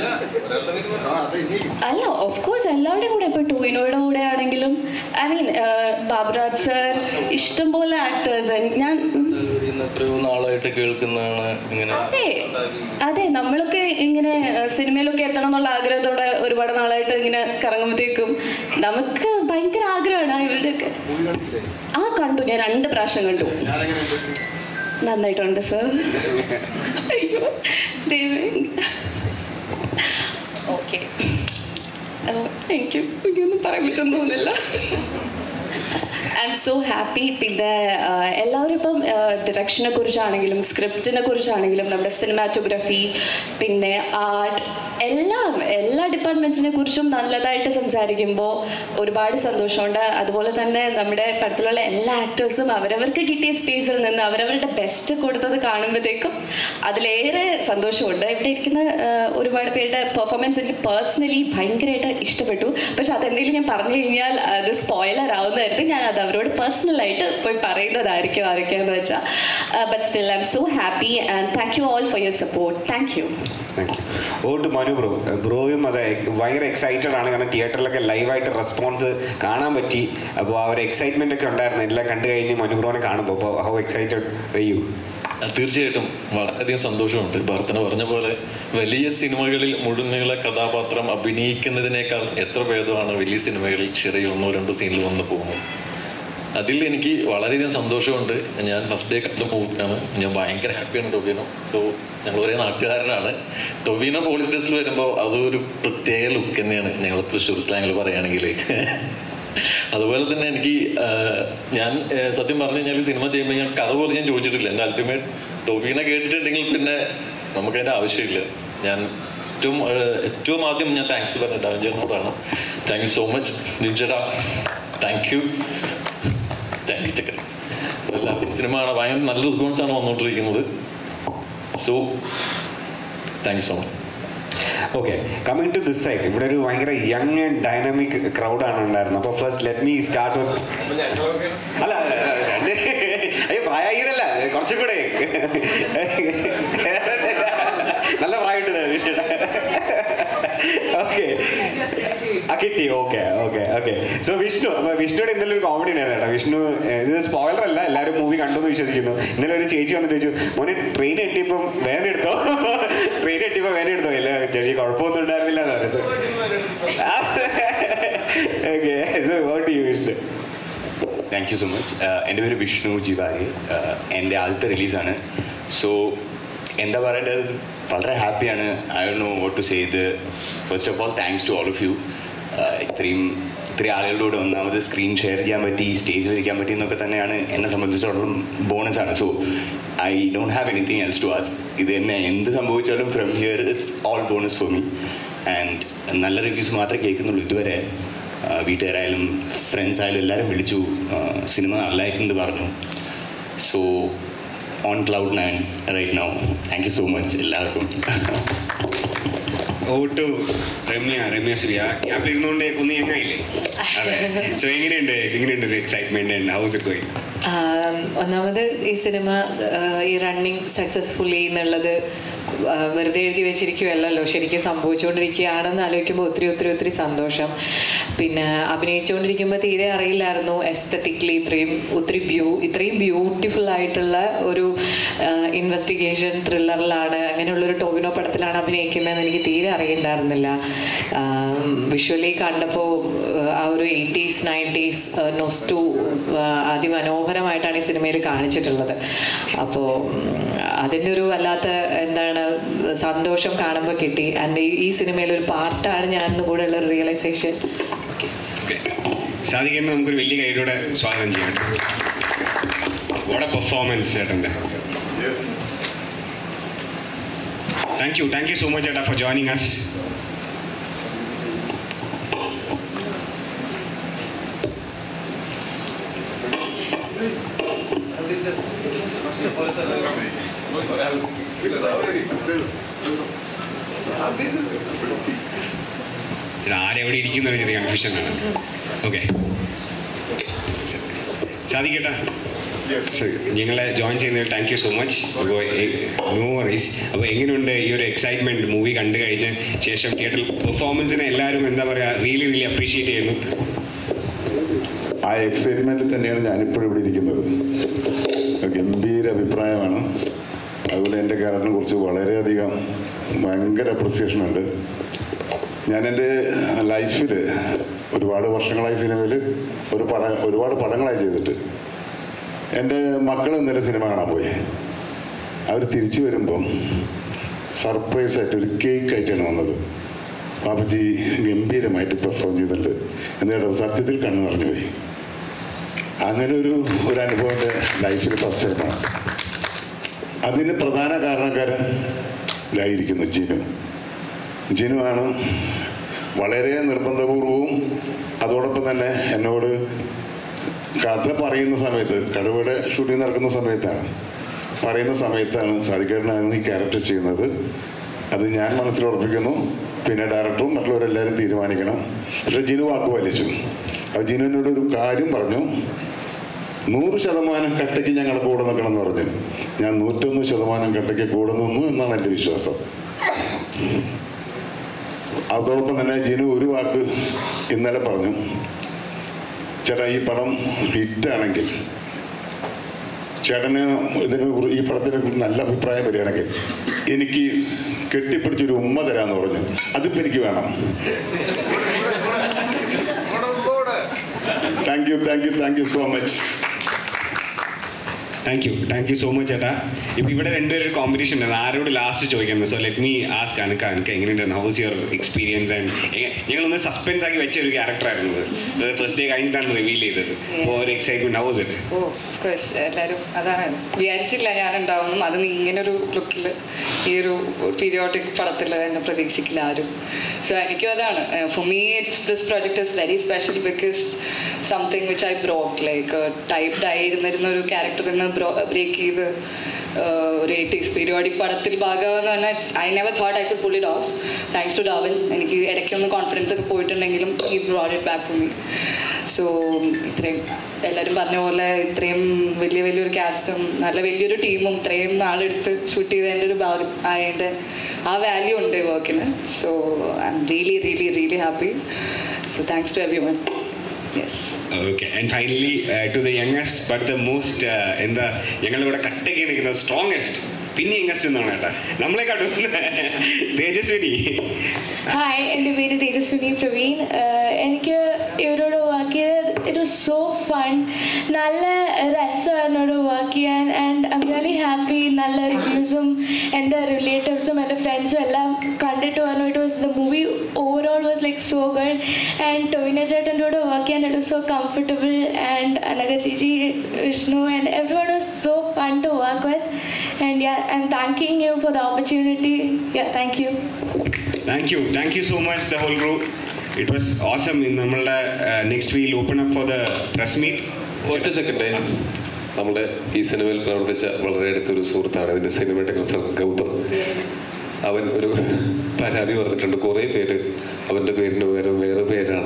അല്ല ഓഫ് കോഴ്സ് എല്ലാവരുടെയും കൂടെ ഇപ്പോൾ ടൂയിനോയുടെ കൂടെ ആണെങ്കിലും ഐ മീൻ ബാബുരാജ് സാർ ഇഷ്ടംപോലെ ആക്ടേഴ്സ് ഞാൻ ഇന്ന് എത്രയോ നാളായിട്ട് കേൾക്കുന്നതാണ് ഇങ്ങനെ അതെ അതെ നമ്മളൊക്കെ ഇങ്ങനെ ഏഹ്, സിനിമയിലൊക്കെ എത്തണം എന്നുള്ള ആഗ്രഹത്തോടെ ഒരുപാട് നാളായിട്ട് ഇങ്ങനെ കറങ്ങുമ്പോഴത്തേക്കും നമുക്ക് ഭയങ്കര ആഗ്രഹമാണ് ഇവരുടെയൊക്കെ ആ കണ്ടു ഞാൻ രണ്ട് പ്രാവശ്യം കണ്ടു നന്നായിട്ടുണ്ട് സർ അയ്യോ ദൈവമേ ഓക്കെ എനിക്ക് എനിക്കൊന്നും പറയാൻ പറ്റുമെന്ന് തോന്നുന്നില്ല ഐ എം സോ ഹാപ്പി പിന്നെ ആ, എല്ലാവരും ഇപ്പം ഡിറക്ഷനെ കുറിച്ചാണെങ്കിലും സ്ക്രിപ്റ്റിനെ കുറിച്ചാണെങ്കിലും നമ്മുടെ സിനിമാറ്റോഗ്രഫി പിന്നെ ആർട്ട് എല്ലാം എല്ലാ ഡിപ്പാർട്ട്മെൻറ്റ്സിനെ കുറിച്ചും നല്ലതായിട്ട് സംസാരിക്കുമ്പോൾ ഒരുപാട് സന്തോഷമുണ്ട് അതുപോലെ തന്നെ നമ്മുടെ പടത്തിലുള്ള എല്ലാ ആക്ടേഴ്സും അവരവർക്ക് കിട്ടിയ സ്പേസിൽ നിന്ന് അവരവരുടെ ബെസ്റ്റ് കൊടുത്തത് കാണുമ്പോഴത്തേക്കും അതിലേറെ സന്തോഷമുണ്ട് ഇവിടെ ഇരിക്കുന്ന ആ, ഒരുപാട് പേരുടെ പെർഫോമൻസ് എനിക്ക് പേഴ്സണലി ഭയങ്കരമായിട്ട് ഇഷ്ടപ്പെട്ടു പക്ഷെ അതെന്തെങ്കിലും ഞാൻ പറഞ്ഞു കഴിഞ്ഞാൽ അത് സ്പോയിലർ ആവുന്നതായിരുന്നു ഞാൻ അത് അവരോട് പേഴ്സണലായിട്ട് പോയി പറയുന്നതായിരിക്കും ആരൊക്കെയാന്ന് വെച്ചാൽ but still I'm so happy and thank you all for your support thank you thank you over to ബ്രോ ബ്രോയും അതെ ഭയങ്കര എക്സൈറ്റഡ് ആണ് കാരണം തിയേറ്ററിലൊക്കെ ലൈവായിട്ട് റെസ്പോൺസ് കാണാൻ പറ്റി അപ്പോൾ ആ ഒരു എക്സൈറ്റ്മെന്റ് ഒക്കെ ഉണ്ടായിരുന്നു എല്ലാം കണ്ടു കഴിഞ്ഞ് മനു ബ്രോനെ കാണുമ്പോൾ അപ്പോൾ ഹൗ എക്സൈറ്റഡ് വെയ്യു തീർച്ചയായിട്ടും വളരെയധികം സന്തോഷമുണ്ട് ഭർത്തന പറഞ്ഞ പോലെ വലിയ സിനിമകളിൽ മുഴുനീള കഥാപാത്രം അഭിനയിക്കുന്നതിനേക്കാൾ എത്ര ഭേദമാണ് വലിയ സിനിമകളിൽ ചെറിയ ഒന്നോ രണ്ടോ സീനിൽ വന്ന് പോകുന്നത് അതിൽ എനിക്ക് വളരെയധികം സന്തോഷമുണ്ട് ഞാൻ ഫസ്റ്റ് ഡേ കണ്ട മൂവിയാണ് ഞാൻ ഭയങ്കര ഹാപ്പിയാണ് ടൊബീനോ സോ ഞങ്ങൾ ഒരേ നാട്ടുകാരനാണ് ടൊബീനോ പോലീസ് ഡ്രസ്സിൽ വരുമ്പോൾ അതൊരു പ്രത്യേക ലുക്ക് തന്നെയാണ് ഞങ്ങൾ തൃശ്ശൂർ സ്ലാങ്ങിൽ പറയുകയാണെങ്കിൽ അതുപോലെ തന്നെ എനിക്ക് ആ, ഞാൻ ആ, സത്യം പറഞ്ഞു കഴിഞ്ഞാൽ സിനിമ ചെയ്യുമ്പോൾ ഞാൻ കഥ പോലും ഞാൻ ചോദിച്ചിട്ടില്ല എൻ്റെ അൾട്ടിമേറ്റ് ടോബീനെ കേട്ടിട്ടുണ്ടെങ്കിൽ പിന്നെ നമുക്ക് അതിൻ്റെ ആവശ്യമില്ല ഞാൻ ഏറ്റവും ആ, ഏറ്റവും ആദ്യം ഞാൻ താങ്ക്സ് പറഞ്ഞ ഡാൻജറിനോടാണ് താങ്ക് യു സോ മച്ച് ജിംചേട്ടാ താങ്ക് യു താങ്ക് യു ചക്കൻ എല്ലാവർക്കും സിനിമ ആണ് ഭയങ്കര നല്ല റെസ്പോൺസ് ആണ് വന്നുകൊണ്ടിരിക്കുന്നത് so thank you so much okay coming to this side ഇവിടെ ഒരു ഭയങ്കര യങ് ആൻഡ് ഡൈനാമിക് ക്രൗഡാണ് ഉണ്ടായിരുന്നത് അപ്പോൾ first let me start with അല്ല രണ്ട് അയ്യോ പ്രായമായതല്ല കുറച്ചും കൂടെ നല്ല പ്രായമുണ്ട് ഓക്കെ ആ കിട്ടി okay okay okay so Vishnu അപ്പൊ വിഷ്ണുയുടെ ഇന്നലെ ഒരു കോമഡി ഉണ്ടായിരുന്നു കേട്ടോ വിഷ്ണു ഏ, ഇത് സ്പോയിലർ അല്ല എല്ലാവരും മൂവി കണ്ടു എന്ന് വിശ്വസിക്കുന്നു ഇന്നലെ ഒരു ചേച്ചി വന്നിട്ട് ചോദിച്ചു മോനെ ട്രെയിൻ എട്ടിയപ്പം വേദന എടുത്തോ ട്രെയിൻ എട്ടിയപ്പോൾ വേദന എടുത്തോ ഇല്ല ചേച്ചി കുഴപ്പമൊന്നും ഉണ്ടായിരുന്നില്ല എന്ന് പറയുന്നത് okay so what you Vishnu thank you so much എൻ്റെ പേര് വിഷ്ണു ജിവാരി എൻ്റെ ആദ്യത്തെ റിലീസാണ് സോ എന്താ പറയേണ്ടത് വളരെ ഹാപ്പിയാണ് ഐ ഡോ നോ വോട്ട് ടു സേ ഇത് first of all thanks to all of you ഇത്രയും ഇത്രയും ആളുകളോട് ഒന്നാമത് സ്ക്രീൻ ഷെയർ ചെയ്യാൻ പറ്റി സ്റ്റേജിൽ ഇരിക്കാൻ പറ്റി എന്നൊക്കെ തന്നെയാണ് എന്നെ സംബന്ധിച്ചിടത്തോളം ബോണസാണ് so I don't have anything else to ask ഇത് തന്നെ എന്ത് സംഭവിച്ചാലും from here is all bonus for me and നല്ല റിവ്യൂസ് മാത്രമേ കേൾക്കുന്നുള്ളൂ ഇതുവരെ ആ, വീട്ടുകാരായാലും ഫ്രണ്ട്സ് ആയാലും എല്ലാവരും വിളിച്ചു ആ, സിനിമ നല്ലതായിട്ടുണ്ട് പറഞ്ഞു so on cloud nine right now thank you so much എല്ലാവർക്കും ഓട്ടു രമ്യ രമ്യ സൂര്യ ക്യാമ്പിൽ ഇരുന്നുകൊണ്ട് ഒന്ന് യങ്ങായില്ലേ അതെ സോ എങ്ങനെയുണ്ട് എങ്ങനെയുണ്ട് ഒരു excitement and how's it going um, ഒന്നാമത് ഈ സിനിമ ആ, ഈ റണ്ണിങ് സക്സസ്ഫുള്ളി എന്നുള്ളത് ആ, വെറുതെ എഴുതി വെച്ചിരിക്കുകയല്ലല്ലോ ശരിക്കും സംഭവിച്ചുകൊണ്ടിരിക്കുകയാണെന്ന് ആലോചിക്കുമ്പോൾ ഒത്തിരി ഒത്തിരി ഒത്തിരി സന്തോഷം പിന്നെ അഭിനയിച്ചുകൊണ്ടിരിക്കുമ്പോൾ തീരെ അറിയില്ലായിരുന്നു എസ്തറ്റിക്കലി ഇത്രയും ഒത്തിരി ബ്യൂ ഇത്രയും ബ്യൂട്ടിഫുൾ ആയിട്ടുള്ള ഒരു ഇൻവെസ്റ്റിഗേഷൻ ത്രില്ലറിലാണ് അങ്ങനെയുള്ളൊരു ടോവിനോ പടത്തിലാണ് അഭിനയിക്കുന്നതെന്ന് എനിക്ക് തീരെ അറിയണ്ടായിരുന്നില്ല വിഷ്വലി കണ്ടപ്പോൾ ആ ഒരു എയ്റ്റീസ് നയൻറ്റീസ് നൊസ്റ്റു അതിമനോഹരമായിട്ടാണ് ഈ സിനിമയിൽ കാണിച്ചിട്ടുള്ളത് അപ്പോൾ അതിൻ്റെ ഒരു വല്ലാത്ത എന്താണ് സന്തോഷം കാണുമ്പോൾ കിട്ടി ആൻഡ് ഈ സിനിമയിൽ ഒരു പാർട്ടാണ് ഞാൻ കൂടെ ഉള്ള റിയലൈസേഷൻ സാധിക്കുന്ന നമുക്കൊരു വലിയ കൈയിലൂടെ സ്വാഗതം ചെയ്യാം വോടെ പെർഫോമൻസ് ചേട്ടൻ്റെ thank you thank you so much ചേട്ടാ ഫോർ ജോയിനിങ് അസ് ആരെവിടെ ഇരിക്കുന്ന ഒരു ചെറിയ കൺഫ്യൂഷൻ ആണ് ഓക്കെ സാധിക്കട്ടെ ഞങ്ങളെ ജോയിൻ ചെയ്യുന്നതിൽ താങ്ക് യു സോ മച്ച് അപ്പോൾ നോ വറീസ് അപ്പോൾ എങ്ങനെയുണ്ട് ഈ ഒരു എക്സൈറ്റ്മെന്റ് മൂവി കണ്ടു കഴിഞ്ഞ ശേഷം തിയേറ്ററിൽ പെർഫോമൻസിനെ എല്ലാവരും എന്താ പറയുക റിയലി റിയലി അപ്രീഷിയേറ്റ് ചെയ്യുന്നു ആ എക്സൈറ്റ്മെൻറ്റിൽ തന്നെയാണ് ഞാനിപ്പോഴും ഇവിടെ ഇരിക്കുന്നത് ഗംഭീര അഭിപ്രായമാണ് അതുപോലെ എൻ്റെ ക്യാരക്ടറിനെ കുറിച്ച് വളരെയധികം ഭയങ്കര അപ്രിസിയേഷൻ ഉണ്ട് ഞാൻ എൻ്റെ ലൈഫിൽ ഒരുപാട് വർഷങ്ങളായി സിനിമയിൽ ഒരു പട ഒരുപാട് പടങ്ങളായി ചെയ്തിട്ട് എൻ്റെ മക്കൾ ഇന്നലെ സിനിമ കാണാൻ പോയി അവർ തിരിച്ചു വരുമ്പം സർപ്രൈസ് ആയിട്ട് ഒരു കേക്ക് ആയിട്ടാണ് വന്നത് പാപ്പച്ചി ഗംഭീരമായിട്ട് പെർഫോം ചെയ്തിട്ടുണ്ട് എന്നിട്ട് സത്യത്തിൽ കണ്ണു നിറഞ്ഞു പോയി അങ്ങനെ ഒരു ഒരു അനുഭവം എൻ്റെ ലൈഫിൽ ഫസ്റ്റ് ടൈമാണ് അതിന് പ്രധാന കാരണക്കാരൻ ഇതായിരിക്കുന്നു ജിനു ജിനുവാണ് വളരെ നിർബന്ധപൂർവവും അതോടൊപ്പം തന്നെ എന്നോട് കഥ പറയുന്ന സമയത്ത് കടുവയുടെ ഷൂട്ടിംഗ് നടക്കുന്ന സമയത്താണ് പറയുന്ന സമയത്താണ് സാധിക്കേട്ടനാണ് ഈ ക്യാരക്ടർ ചെയ്യുന്നത് അത് ഞാൻ മനസ്സിൽ ഉറപ്പിക്കുന്നു പിന്നെ ഡയറക്ടറും മറ്റുള്ളവരെല്ലാവരും തീരുമാനിക്കണം പക്ഷെ ജിനു വാക്ക് വലിച്ചു അപ്പോൾ ജിനുവിനോട് ഒരു കാര്യം പറഞ്ഞു നൂറ് ശതമാനം കട്ടയ്ക്ക് ഞങ്ങൾ കൂടെ നിൽക്കണം എന്ന് പറഞ്ഞു ഞാൻ നൂറ്റൊന്ന് ശതമാനം കട്ടയ്ക്ക് കൂടെ നിന്നു എന്നാണ് എൻ്റെ വിശ്വാസം അതോടൊപ്പം തന്നെ ജിനു ഒരു വാക്ക് ഇന്നലെ പറഞ്ഞു ചേട്ടാ ഈ പടം ഹിറ്റാണെങ്കിൽ ചേട്ടന് ഇതിന് കുറി- ഈ പടത്തിന് നല്ല അഭിപ്രായം വരികയാണെങ്കിൽ എനിക്ക് കെട്ടിപ്പിടിച്ചൊരു ഉമ്മ തരാന്ന് പറഞ്ഞു അതിപ്പോ എനിക്ക് വേണം thank you thank you thank you so much thank you thank you so much ചേട്ടാ ഇപ്പൊ ഇവിടെ രണ്ടുപേരും ഒരു കോമ്പറ്റീഷൻ ഉണ്ട് ആരോട് ലാസ്റ്റ് ചോദിക്കുന്നത് so let me ask Anagha Anagha എങ്ങനെയുണ്ട് ഹൗസ് യുവർ എക്സ്പീരിയൻസ് ആൻഡ് ഞങ്ങളൊന്ന് സസ്പെൻസ് ആക്കി വെച്ച ഒരു ക്യാരക്ടർ ആയിരുന്നു ഇത് ഫസ്റ്റ് ഡേ കഴിഞ്ഞിട്ടാണ് റിവീൽ ചെയ്തത് അപ്പോൾ ഒരു excitement how's it of course എല്ലാവരും അതാണ് വിചാരിച്ചില്ല ഞാൻ ഉണ്ടാവുന്നു അത് ഇങ്ങനൊരു ലുക്കിൽ ഈ ഒരു പീരിയോഡിക് പടത്തിൽ എന്നെ പ്രതീക്ഷിക്കില്ല ആരും സോ എനിക്കും അതാണ് for me it's this project is very special because something which I broke like typed ആയിരുന്നിരുന്ന ഒരു ക്യാരക്ടറിൽ നിന്ന് ബ്രേക്ക് ചെയ്ത് uh, ഒരു എയ്റ്റീസ് പീരിയോഡിക് പടത്തിൽ ഭാഗമെന്ന് പറഞ്ഞാൽ I never thought I could pull it off thanks to ഡാവൽ എനിക്ക് ഇടയ്ക്കൊന്ന് കോൺഫിഡൻസ് ഒക്കെ പോയിട്ടുണ്ടെങ്കിലും ഈ brought it back for me so ഇത്രയും എല്ലാവരും പറഞ്ഞ പോലെ ഇത്രയും വലിയ വലിയൊരു കാസ്റ്റും നല്ല വലിയൊരു ടീമും ഇത്രയും നാളെടുത്ത് ഷൂട്ട് ചെയ്തതിൻ്റെ ഒരു ഭാഗം ആയതിൻ്റെ ആ വാല്യൂ ഉണ്ട് ഈ വർക്കിന് so I'm really really really happy so thanks to everyone yes okay and finally to the youngest but the most എന്താ ഞങ്ങളിവിടെ കട്ടയ്ക്ക് നിൽക്കുന്ന സ്ട്രോങ്സ്റ്റ് പിന്നെ യങ്ങസ്റ്റ് എന്നാണ് കേട്ടാ നമ്മളെ കാട്ടും തേജസ്വിനി ഹായ് എൻ്റെ പേര് തേജസ്വിനി പ്രവീൺ ഏഹ് എനിക്ക് ഇവരോട് വർക്ക് ചെയ്ത് ഇറ്റ് വാസ് സോ ഫൺ നല്ല രസമായിരുന്നു എന്നോട് വർക്ക് ചെയ്യാൻ and I'm really happy നല്ല റിവ്യൂസും എൻ്റെ റിലേറ്റീവ്സും എൻ്റെ ഫ്രണ്ട്സും എല്ലാം കണ്ടിട്ട് പറഞ്ഞു it was the movie overall was like so good and Tovino ചേട്ടൻ്റെ കൂടെ വർക്ക് ചെയ്യാൻ it was so comfortable and Anagha ചേച്ചി Vishnu and everyone was so fun to work with and yeah I'm thanking you for the opportunity yeah thank you thank you thank you so much the whole group it was awesome നമ്മളുടെ next we'll open up for the press meet ഒറ്റ second നമ്മുടെ ഈ സിനിമയിൽ പ്രവർത്തിച്ച വളരെ അടുത്തൊരു സുഹൃത്താണ് ഇതിന്റെ സിനിമാറ്റോഗ്രാഫർ ഗൗതം അവൻ ഒരു പരാതി പറഞ്ഞിട്ടുണ്ട് കുറേ പേര് അവൻ്റെ പേരിന് പകരം വേറെ പേരാണ്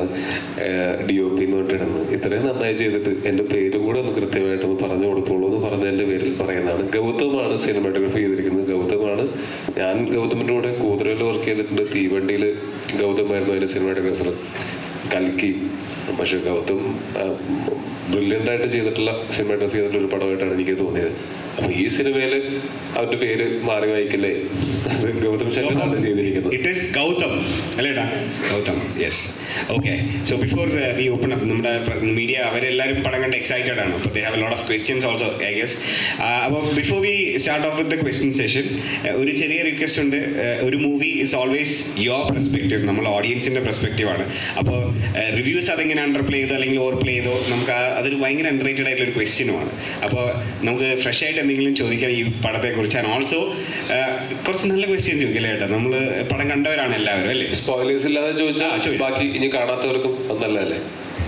ഡി ഒ പി എന്ന് പറഞ്ഞിടുന്നത് ഇത്രയും നന്നായി ചെയ്തിട്ട് എൻ്റെ പേര് കൂടെ ഒന്ന് കൃത്യമായിട്ടൊന്ന് പറഞ്ഞു കൊടുത്തോളൂ എന്ന് പറഞ്ഞതിൻ്റെ പേരിൽ പറയുന്നതാണ് ഗൗതമാണ് സിനിമാറ്റോഗ്രാഫി ചെയ്തിരിക്കുന്നത് ഗൗതമാണ് ഞാൻ ഗൗതമിൻ്റെ കൂടെ കൂതറയിൽ വർക്ക് ചെയ്തിട്ടുണ്ട് തീവണ്ടിയിൽ ഗൗതമായിരുന്നു അതിൻ്റെ സിനിമാറ്റോഗ്രാഫർ കൽക്കി പക്ഷെ ഗൗതം ബ്രില്യൻ്റ് ആയിട്ട് ചെയ്തിട്ടുള്ള സിനിമാറ്റോഗ്രാഫി ചെയ്തിട്ടുള്ള ഒരു പടമായിട്ടാണ് എനിക്ക് തോന്നിയത് അപ്പൊ ഈ സിനിമയിൽ അവന്റെ പേര് മാറി വായിക്കില്ലേ അത് ഗൗതം ശങ്കറാണ് ചെയ്തിരിക്കുന്നത് ഇറ്റ് ഈസ് ഗൗതം അല്ലേടാ Gautham yes okay so before we open up നമ്മുടെ മീഡിയ അവരെല്ലാവരും പടം കണ്ട് എക്സൈറ്റഡ് ആണ് അപ്പോൾ they have lot of questions also I guess അപ്പോൾ before we start off with the question session ഒരു ചെറിയ റിക്വസ്റ്റ് ഉണ്ട് Uh, ഒരു movie is always your perspective നമ്മൾ ഓഡിയൻസിൻ്റെ പെർസ്പെക്റ്റീവ് ആണ് അപ്പോൾ റിവ്യൂസ് അതെങ്ങനെ അണ്ടർ പ്ലേ ചെയ്തോ അല്ലെങ്കിൽ ഓവർ പ്ലേ ചെയ്തോ നമുക്ക് ആ- അതൊരു ഭയങ്കര അണ്ടർ റേറ്റഡ് ആയിട്ടുള്ള ഒരു ക്വസ്റ്റ്യനുമാണ് അപ്പോൾ നമുക്ക് ഫ്രഷ് ആയിട്ട് എന്തെങ്കിലും ചോദിക്കാം ഈ പടത്തെക്കുറിച്ച് ആൻഡ് ഓൾസോ കുറച്ച് നല്ല ക്വസ്റ്റ്യൻ ചോദിക്കല്ലേ കേട്ടോ നമ്മൾ പടം കണ്ടവരാണ് എല്ലാവരും അല്ലേ സ്പോയിലേഴ്സ് ഇല്ലാതെ ചോദിച്ചാൽ ബാക്കി ഇനി കാണാത്തവർക്കും അത് നല്ലതല്ലേ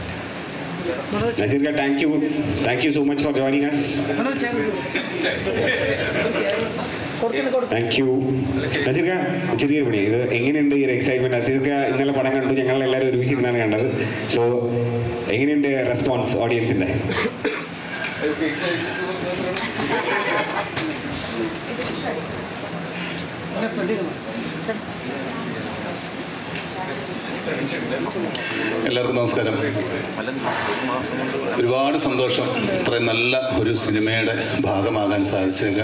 നസീർക്ക thank you thank you so much for joining us thank you നസീർക്ക ചെറിയ പണി ഇത് എങ്ങനെയുണ്ട് ഈ ഒരു എക്സൈറ്റ്മെന്റ് നസീർക്ക ഇന്നലെ പടം കണ്ടു ഞങ്ങൾ എല്ലാവരും ഒരുമിച്ച് ഇരുന്നാണ് കണ്ടത് സോ എങ്ങനെയുണ്ട് റെസ്പോൺസ് ഓഡിയൻസിന്റെ എല്ലാവർക്കും നമസ്കാരം ഒരുപാട് സന്തോഷം ഇത്രയും നല്ല ഒരു സിനിമയുടെ ഭാഗമാകാൻ സാധിച്ചതിൽ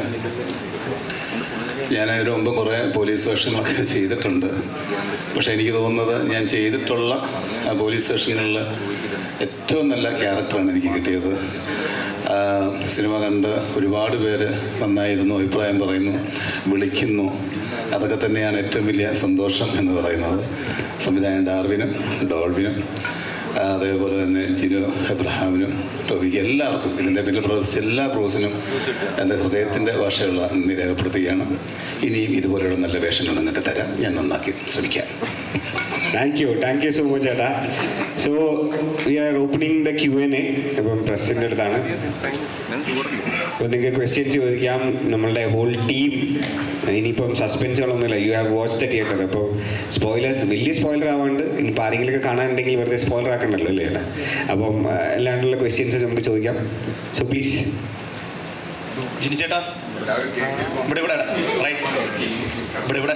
ഞാൻ അതിന് മുമ്പ് കുറേ പോലീസ് വേഷങ്ങളൊക്കെ ചെയ്തിട്ടുണ്ട് പക്ഷേ എനിക്ക് തോന്നുന്നത് ഞാൻ ചെയ്തിട്ടുള്ള ആ പോലീസ് വേഷങ്ങളിൽ ഏറ്റവും നല്ല ക്യാരക്ടറാണ് എനിക്ക് കിട്ടിയത് ആ, സിനിമ കണ്ട് ഒരുപാട് പേര് നന്നായിരുന്നു അഭിപ്രായം പറയുന്നു വിളിക്കുന്നു അതൊക്കെ തന്നെയാണ് ഏറ്റവും വലിയ സന്തോഷം എന്ന് പറയുന്നത് സംവിധായകൻ ഡാർവിനും ഡോൾവിനും ആ, അതേപോലെ തന്നെ ജിനു എബ്രഹാമിനും ടോബിക്ക് എല്ലാവർക്കും ഇതിൻ്റെ പിന്നിൽ പ്രവർത്തിച്ച എല്ലാ ക്രൂസിനും എൻ്റെ ഹൃദയത്തിൻ്റെ ഭാഷയുള്ള നന്ദി രേഖപ്പെടുത്തുകയാണ് ഇനിയും ഇതുപോലെയുള്ള നല്ല വേഷങ്ങൾ നിങ്ങൾക്ക് തരാം ഞാൻ നന്നാക്കി ശ്രമിക്കാം thank you thank you so much ചേട്ടാ so we are opening the Q and A ഇപ്പം പ്രസിൻ്റെ അടുത്താണ് അപ്പോൾ നിങ്ങൾക്ക് ക്വസ്റ്റ്യൻസ് ചോദിക്കാം നമ്മളുടെ ഹോൾ ടീം ഇനിയിപ്പം സസ്പെൻസുകളൊന്നുമില്ല you have watch the theatre അപ്പോൾ സ്പോയിലേഴ്സ് വലിയ സ്പോയിലർ ആവാണ്ട് ഇനിയിപ്പോൾ ആരെങ്കിലുമൊക്കെ കാണാനുണ്ടെങ്കിൽ വെറുതെ സ്പോയിലർ ആക്കണ്ടല്ലോ അല്ലേ ചേട്ടാ അപ്പം ആ, എല്ലാണ്ടുള്ള ക്വസ്റ്റ്യൻസ് നമുക്ക് ചോദിക്കാം സോ പ്ലീസ് ജിനി ചേട്ടാ ഇവിടെ ഇവിടെ റൈറ്റ് ഇവിടെ ഇവിടെ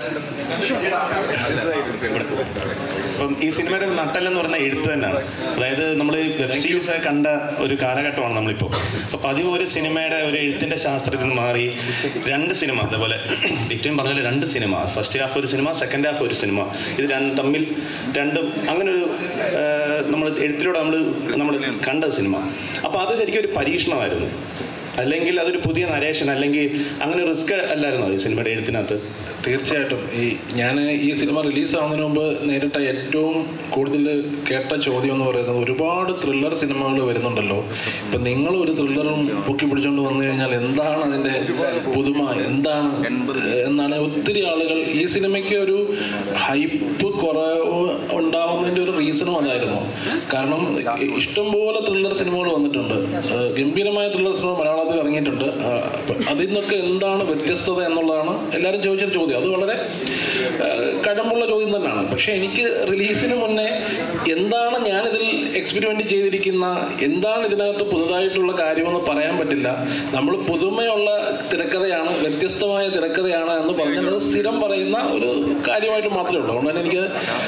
ഇവിടെ. ഇപ്പം ഈ സിനിമയുടെ നട്ടലെന്ന് പറയുന്ന എഴുത്ത് തന്നെയാണ് അതായത് നമ്മൾ വെബ് സീരീസ് കണ്ട ഒരു കാലഘട്ടമാണ് നമ്മളിപ്പോൾ അപ്പോൾ പതിവ് ഒരു സിനിമയുടെ ഒരു എഴുത്തിൻ്റെ ശാസ്ത്രത്തിൽ നിന്ന് മാറി രണ്ട് സിനിമ അതേപോലെ വിക്ടിം പറഞ്ഞ രണ്ട് സിനിമ ഫസ്റ്റ് ഹാഫ് ഒരു സിനിമ സെക്കൻഡ് ഹാഫ് ഒരു സിനിമ ഇത് രണ്ട് തമ്മിൽ രണ്ടും അങ്ങനെ ഒരു നമ്മൾ എഴുത്തിലൂടെ നമ്മൾ നമ്മൾ കണ്ട സിനിമ അപ്പോൾ അത് ശരിക്കും ഒരു പരീക്ഷണമായിരുന്നു അല്ലെങ്കിൽ അതൊരു പുതിയ നരേഷൻ അല്ലെങ്കിൽ അങ്ങനെ റിസ്ക് അല്ലായിരുന്നോ ഈ സിനിമയുടെ എഴുത്തിനകത്ത് തീർച്ചയായിട്ടും ഈ ഞാൻ ഈ സിനിമ റിലീസാവുന്നതിന് മുമ്പ് നേരിട്ട ഏറ്റവും കൂടുതൽ കേട്ട ചോദ്യം എന്ന് പറയുന്നത് ഒരുപാട് ത്രില്ലർ സിനിമകൾ വരുന്നുണ്ടല്ലോ ഇപ്പം നിങ്ങൾ ഒരു ത്രില്ലറും പൊക്കി പിടിച്ചുകൊണ്ട് വന്നു കഴിഞ്ഞാൽ എന്താണ് അതിൻ്റെ പുതുമ എന്താണ് എന്നാണ് ഒത്തിരി ആളുകൾ ഈ സിനിമയ്ക്ക് ഒരു ഹൈപ്പ് കുറവ് ഉണ്ടാവുന്നതിൻ്റെ ഒരു റീസണും അതായിരുന്നു കാരണം ഇഷ്ടംപോലെ ത്രില്ലർ സിനിമകൾ വന്നിട്ടുണ്ട് ഏഹ് ഗംഭീരമായ ത്രില്ലർ സിനിമ മലയാളത്തിൽ ഇറങ്ങിയിട്ടുണ്ട് ആഹ് അപ്പൊ അതിൽ നിന്നൊക്കെ എന്താണ് വ്യത്യസ്തത എന്നുള്ളതാണ് എല്ലാവരും ചോദിച്ചൊരു ചോദ്യം അത് വളരെ ഏഹ് കഴമ്പുള്ള ചോദ്യം തന്നെയാണ് പക്ഷേ എനിക്ക് റിലീസിന് മുന്നേ എന്താണ് ഞാനിതിൽ എക്സ്പെരിമെൻ്റ് ചെയ്തിരിക്കുന്ന എന്താണ് ഇതിനകത്ത് പുതുതായിട്ടുള്ള കാര്യമെന്ന് പറയാൻ പറ്റില്ല നമ്മൾ പുതുമയുള്ള തിരക്കഥയാണ് വ്യത്യസ്തമായ തിരക്കഥയാണ് എന്ന് പറഞ്ഞത് സ്ഥിരം പറയുന്ന ഒരു കാര്യമായിട്ട് മാത്രമേ ഉള്ളൂ അതുകൊണ്ട് തന്നെ എനിക്ക്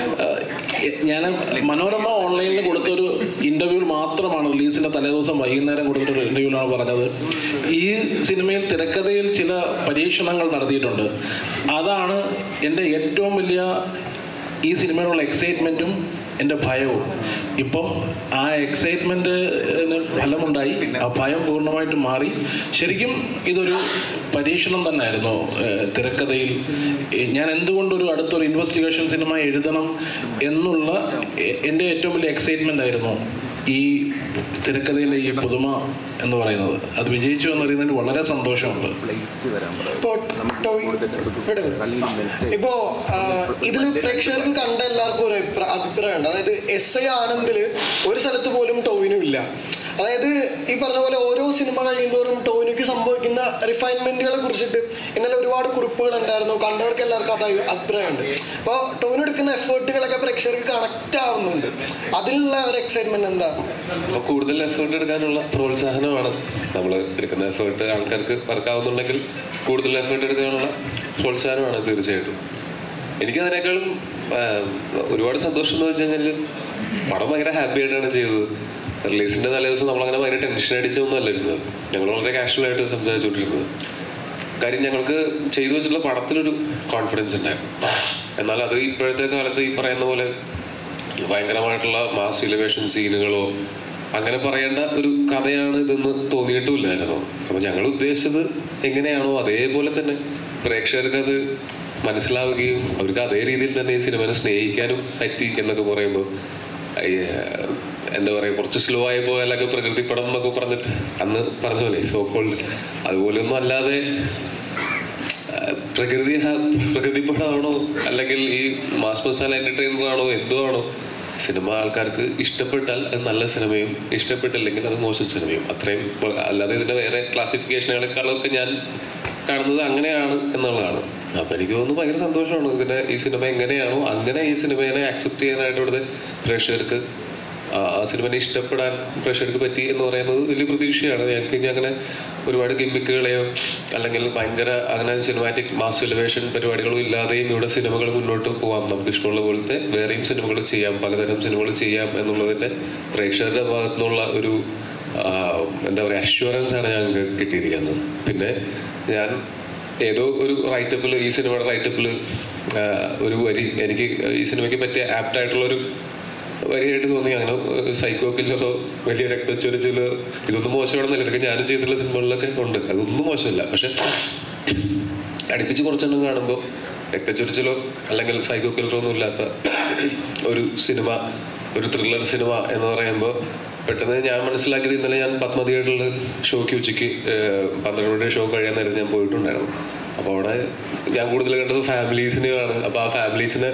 ഞാൻ മനോരമ ഓൺലൈനിൽ കൊടുത്തൊരു ഇൻ്റർവ്യൂവിൽ മാത്രമാണ് റിലീസിൻ്റെ തലേദിവസം വൈകുന്നേരം കൊടുത്തൊരു ഇൻ്റർവ്യൂവിലാണ് പറഞ്ഞത് ഈ സിനിമയിൽ തിരക്കഥയിൽ ചില പരീക്ഷണങ്ങൾ നടത്തിയിട്ടുണ്ട് അതാണ് എൻ്റെ ഏറ്റവും വലിയ ഈ സിനിമയോടുള്ള എക്സൈറ്റ്മെൻറ്റും എൻ്റെ ഭയവും ഇപ്പം ആ എക്സൈറ്റ്മെൻറ്റിന് ഫലമുണ്ടായി ആ ഭയം പൂർണ്ണമായിട്ട് മാറി ശരിക്കും ഇതൊരു പരീക്ഷണം തന്നെയായിരുന്നു ഏഹ് തിരക്കഥയിൽ ഏഹ് ഞാൻ എന്തുകൊണ്ടൊരു അടുത്തൊരു ഇൻവെസ്റ്റിഗേഷൻ സിനിമ എഴുതണം എന്നുള്ള എ- എൻ്റെ ഏറ്റവും വലിയ എക്സൈറ്റ്മെൻ്റ് ആയിരുന്നു ഈ തിരക്കഥയിലെ ഈ പുതുമ എന്ന് പറയുന്നത് അത് വിജയിച്ചു എന്നറിയുന്നതിന് വളരെ സന്തോഷമുണ്ട് ഇപ്പോ ടോയ് ഇവിടെ ഇപ്പോ ഇതിൽ പ്രേക്ഷകർക്ക് കണ്ട എല്ലാവർക്കും ഒരു അഭിപ്രാ- അഭിപ്രായമുണ്ട് അതായത് എസ് ഐ ആനന്ദിൽ ഒരു സ്ഥലത്ത് പോലും ടോവിനും ഇല്ല അതായത് ഈ പറഞ്ഞ പോലെ ഓരോ സിനിമ കഴിയുന്തോറും ടോവിനോക്ക് സംഭവിക്കുന്ന റിഫൈൻമെന്റുകളെ കുറിച്ചിട്ട് ഇന്നലെ ഒരുപാട് കുറിപ്പുകൾ ഉണ്ടായിരുന്നു കണ്ടവർക്ക് എല്ലാവർക്കും അത് അഭിപ്രായമുണ്ട് അപ്പോൾ ടോവിനോ എടുക്കുന്ന എഫേർട്ടുകളൊക്കെ പ്രേക്ഷകർക്ക് കണക്ട് ആവുന്നുണ്ട് അതിലുള്ള ഒരു എക്സൈറ്റ്മെന്റ് എന്താ അപ്പോൾ കൂടുതൽ എഫേർട്ട് എടുക്കാനുള്ള പ്രോത്സാഹനമാണ് നമ്മൾ എടുക്കുന്ന എഫേർട്ട് ആൾക്കാർക്ക് വർക്കാവുന്നുണ്ടെങ്കിൽ കൂടുതൽ എഫേർട്ട് എടുക്കാനുള്ള പ്രോത്സാഹനമാണ് തീർച്ചയായിട്ടും എനിക്കതിനേക്കാളും ആ, ഒരുപാട് സന്തോഷം എന്ന് വെച്ച് കഴിഞ്ഞാൽ പടം ഭയങ്കര ഹാപ്പി ആയിട്ടാണ് ചെയ്തത് റിലീസിന്റെ തലേ ദിവസം നമ്മളങ്ങനെ ഭയങ്കര ടെൻഷൻ അടിച്ചൊന്നും അല്ലായിരുന്നത് ഞങ്ങൾ വളരെ കാഷ്വൽ ആയിട്ട് സംസാരിച്ചുകൊണ്ടിരുന്നത് കാര്യം ഞങ്ങൾക്ക് ചെയ്തു വെച്ചിട്ടുള്ള പടത്തിലൊരു കോൺഫിഡൻസ് ഉണ്ടായിരുന്നു എന്നാൽ അത് ഇപ്പോഴത്തെ കാലത്ത് ഈ പറയുന്ന പോലെ ഭയങ്കരമായിട്ടുള്ള മാസ് ഇലവേഷൻ സീനുകളോ അങ്ങനെ പറയേണ്ട ഒരു കഥയാണ് ഇതെന്ന് തോന്നിയിട്ടുമില്ലായിരുന്നു അപ്പോൾ ഞങ്ങൾ ഉദ്ദേശിച്ചത് എങ്ങനെയാണോ അതേപോലെ തന്നെ പ്രേക്ഷകർക്ക് അത് മനസ്സിലാവുകയും അവർക്ക് അതേ രീതിയിൽ തന്നെ ഈ സിനിമനെ സ്നേഹിക്കാനും പറ്റി എന്നൊക്കെ പറയുമ്പോൾ എന്താ പറയുക കുറച്ച് സ്ലോ ആയി പോയാലൊക്കെ പ്രകൃതി പടം എന്നൊക്കെ പറഞ്ഞിട്ട് അന്ന് പറഞ്ഞ പോലെ സോ കോൾഡ് അതുപോലെയൊന്നും അല്ലാതെ ആ, പ്രകൃതി ഹ- പ്രകൃതി പടമാണോ അല്ലെങ്കിൽ ഈ മാസ് മസാല എന്റർടൈനർ ആണോ എന്തോ ആണോ സിനിമ ആൾക്കാർക്ക് ഇഷ്ടപ്പെട്ടാൽ അത് നല്ല സിനിമയും ഇഷ്ടപ്പെട്ടില്ലെങ്കിൽ അത് മോശം സിനിമയും അത്രയും വ- അല്ലാതെ ഇതിന്റെ വേറെ ക്ലാസിഫിക്കേഷനുകളെക്കാളൊക്കെ ഞാൻ കാണുന്നത് അങ്ങനെയാണ് എന്നുള്ളതാണ് അപ്പൊ എനിക്ക് തോന്നുന്നു ഭയങ്കര സന്തോഷമാണ് ഇതിനെ ഈ സിനിമ എങ്ങനെയാണോ അങ്ങനെ ഈ സിനിമയെ ആക്സെപ്റ്റ് ചെയ്യാനായിട്ട് ഇവിടുത്തെ പ്രേക്ഷകർക്ക് ആ ആ സിനിമനെ ഇഷ്ടപ്പെടാൻ പ്രേക്ഷകർക്ക് പറ്റി എന്ന് പറയുന്നത് വലിയ പ്രതീക്ഷയാണ് ഞങ്ങൾക്ക് ഇനി അങ്ങനെ ഒരുപാട് ഗിമ്മിക്കുകളെയോ അല്ലെങ്കിൽ ഭയങ്കര അങ്ങനെ സിനിമാറ്റിക് മാസ് എലിവേഷൻ പരിപാടികളും ഇല്ലാതെയും ഇവിടെ സിനിമകൾ മുന്നോട്ട് പോകാം നമുക്ക് ഇഷ്ടമുള്ള പോലത്തെ വേറെയും സിനിമകൾ ചെയ്യാം പലതരം സിനിമകൾ ചെയ്യാം എന്നുള്ളതിൻ്റെ പ്രേക്ഷകരുടെ ഭാഗത്തു നിന്നുള്ള ഒരു ആ, എന്താ പറയുക അഷ്വറൻസ് ആണ് ഞങ്ങൾക്ക് കിട്ടിയിരിക്കുന്നത് പിന്നെ ഞാൻ ഏതോ ഒരു റൈറ്റപ്പിൽ ഈ സിനിമയുടെ റൈറ്റപ്പിൽ ഒരു വരി എനിക്ക് ഈ സിനിമയ്ക്ക് പറ്റിയ ആപ്റ്റായിട്ടുള്ള ഒരു വരിയായിട്ട് തോന്നി അങ്ങനെ സൈക്കോ കില്ലറോ വലിയ രക്തച്ചൊരിച്ചിലോ ഇതൊന്നും മോശമാണെന്നല്ല ഇതൊക്കെ ഞാനും ചെയ്തിട്ടുള്ള സിനിമകളിലൊക്കെ ഉണ്ട് അതൊന്നും മോശമല്ല പക്ഷെ അടുപ്പിച്ച് കുറച്ചെണ്ണം കാണുമ്പോൾ രക്തച്ചൊരിച്ചിലോ അല്ലെങ്കിൽ സൈക്കോ കില്ലറോ ഒന്നും ഇല്ലാത്ത ഒരു സിനിമ ഒരു ത്രില്ലർ സിനിമ എന്ന് പറയുമ്പോൾ പെട്ടെന്ന് ഞാൻ മനസ്സിലാക്കിയത് ഇന്നലെ ഞാൻ പത്മ തിയേറ്ററിൽ ഷോയ്ക്ക് ഉച്ചയ്ക്ക് ഏഹ്, പന്ത്രണ്ട് മണിയുടെ ഷോ കഴിയാൻ നേരത്ത് ഞാൻ പോയിട്ടുണ്ടായിരുന്നു അപ്പോൾ അവിടെ ഞാൻ കൂടുതൽ കണ്ടത് ഫാമിലീസിനെയാണ് അപ്പോൾ ആ ഫാമിലീസിനെ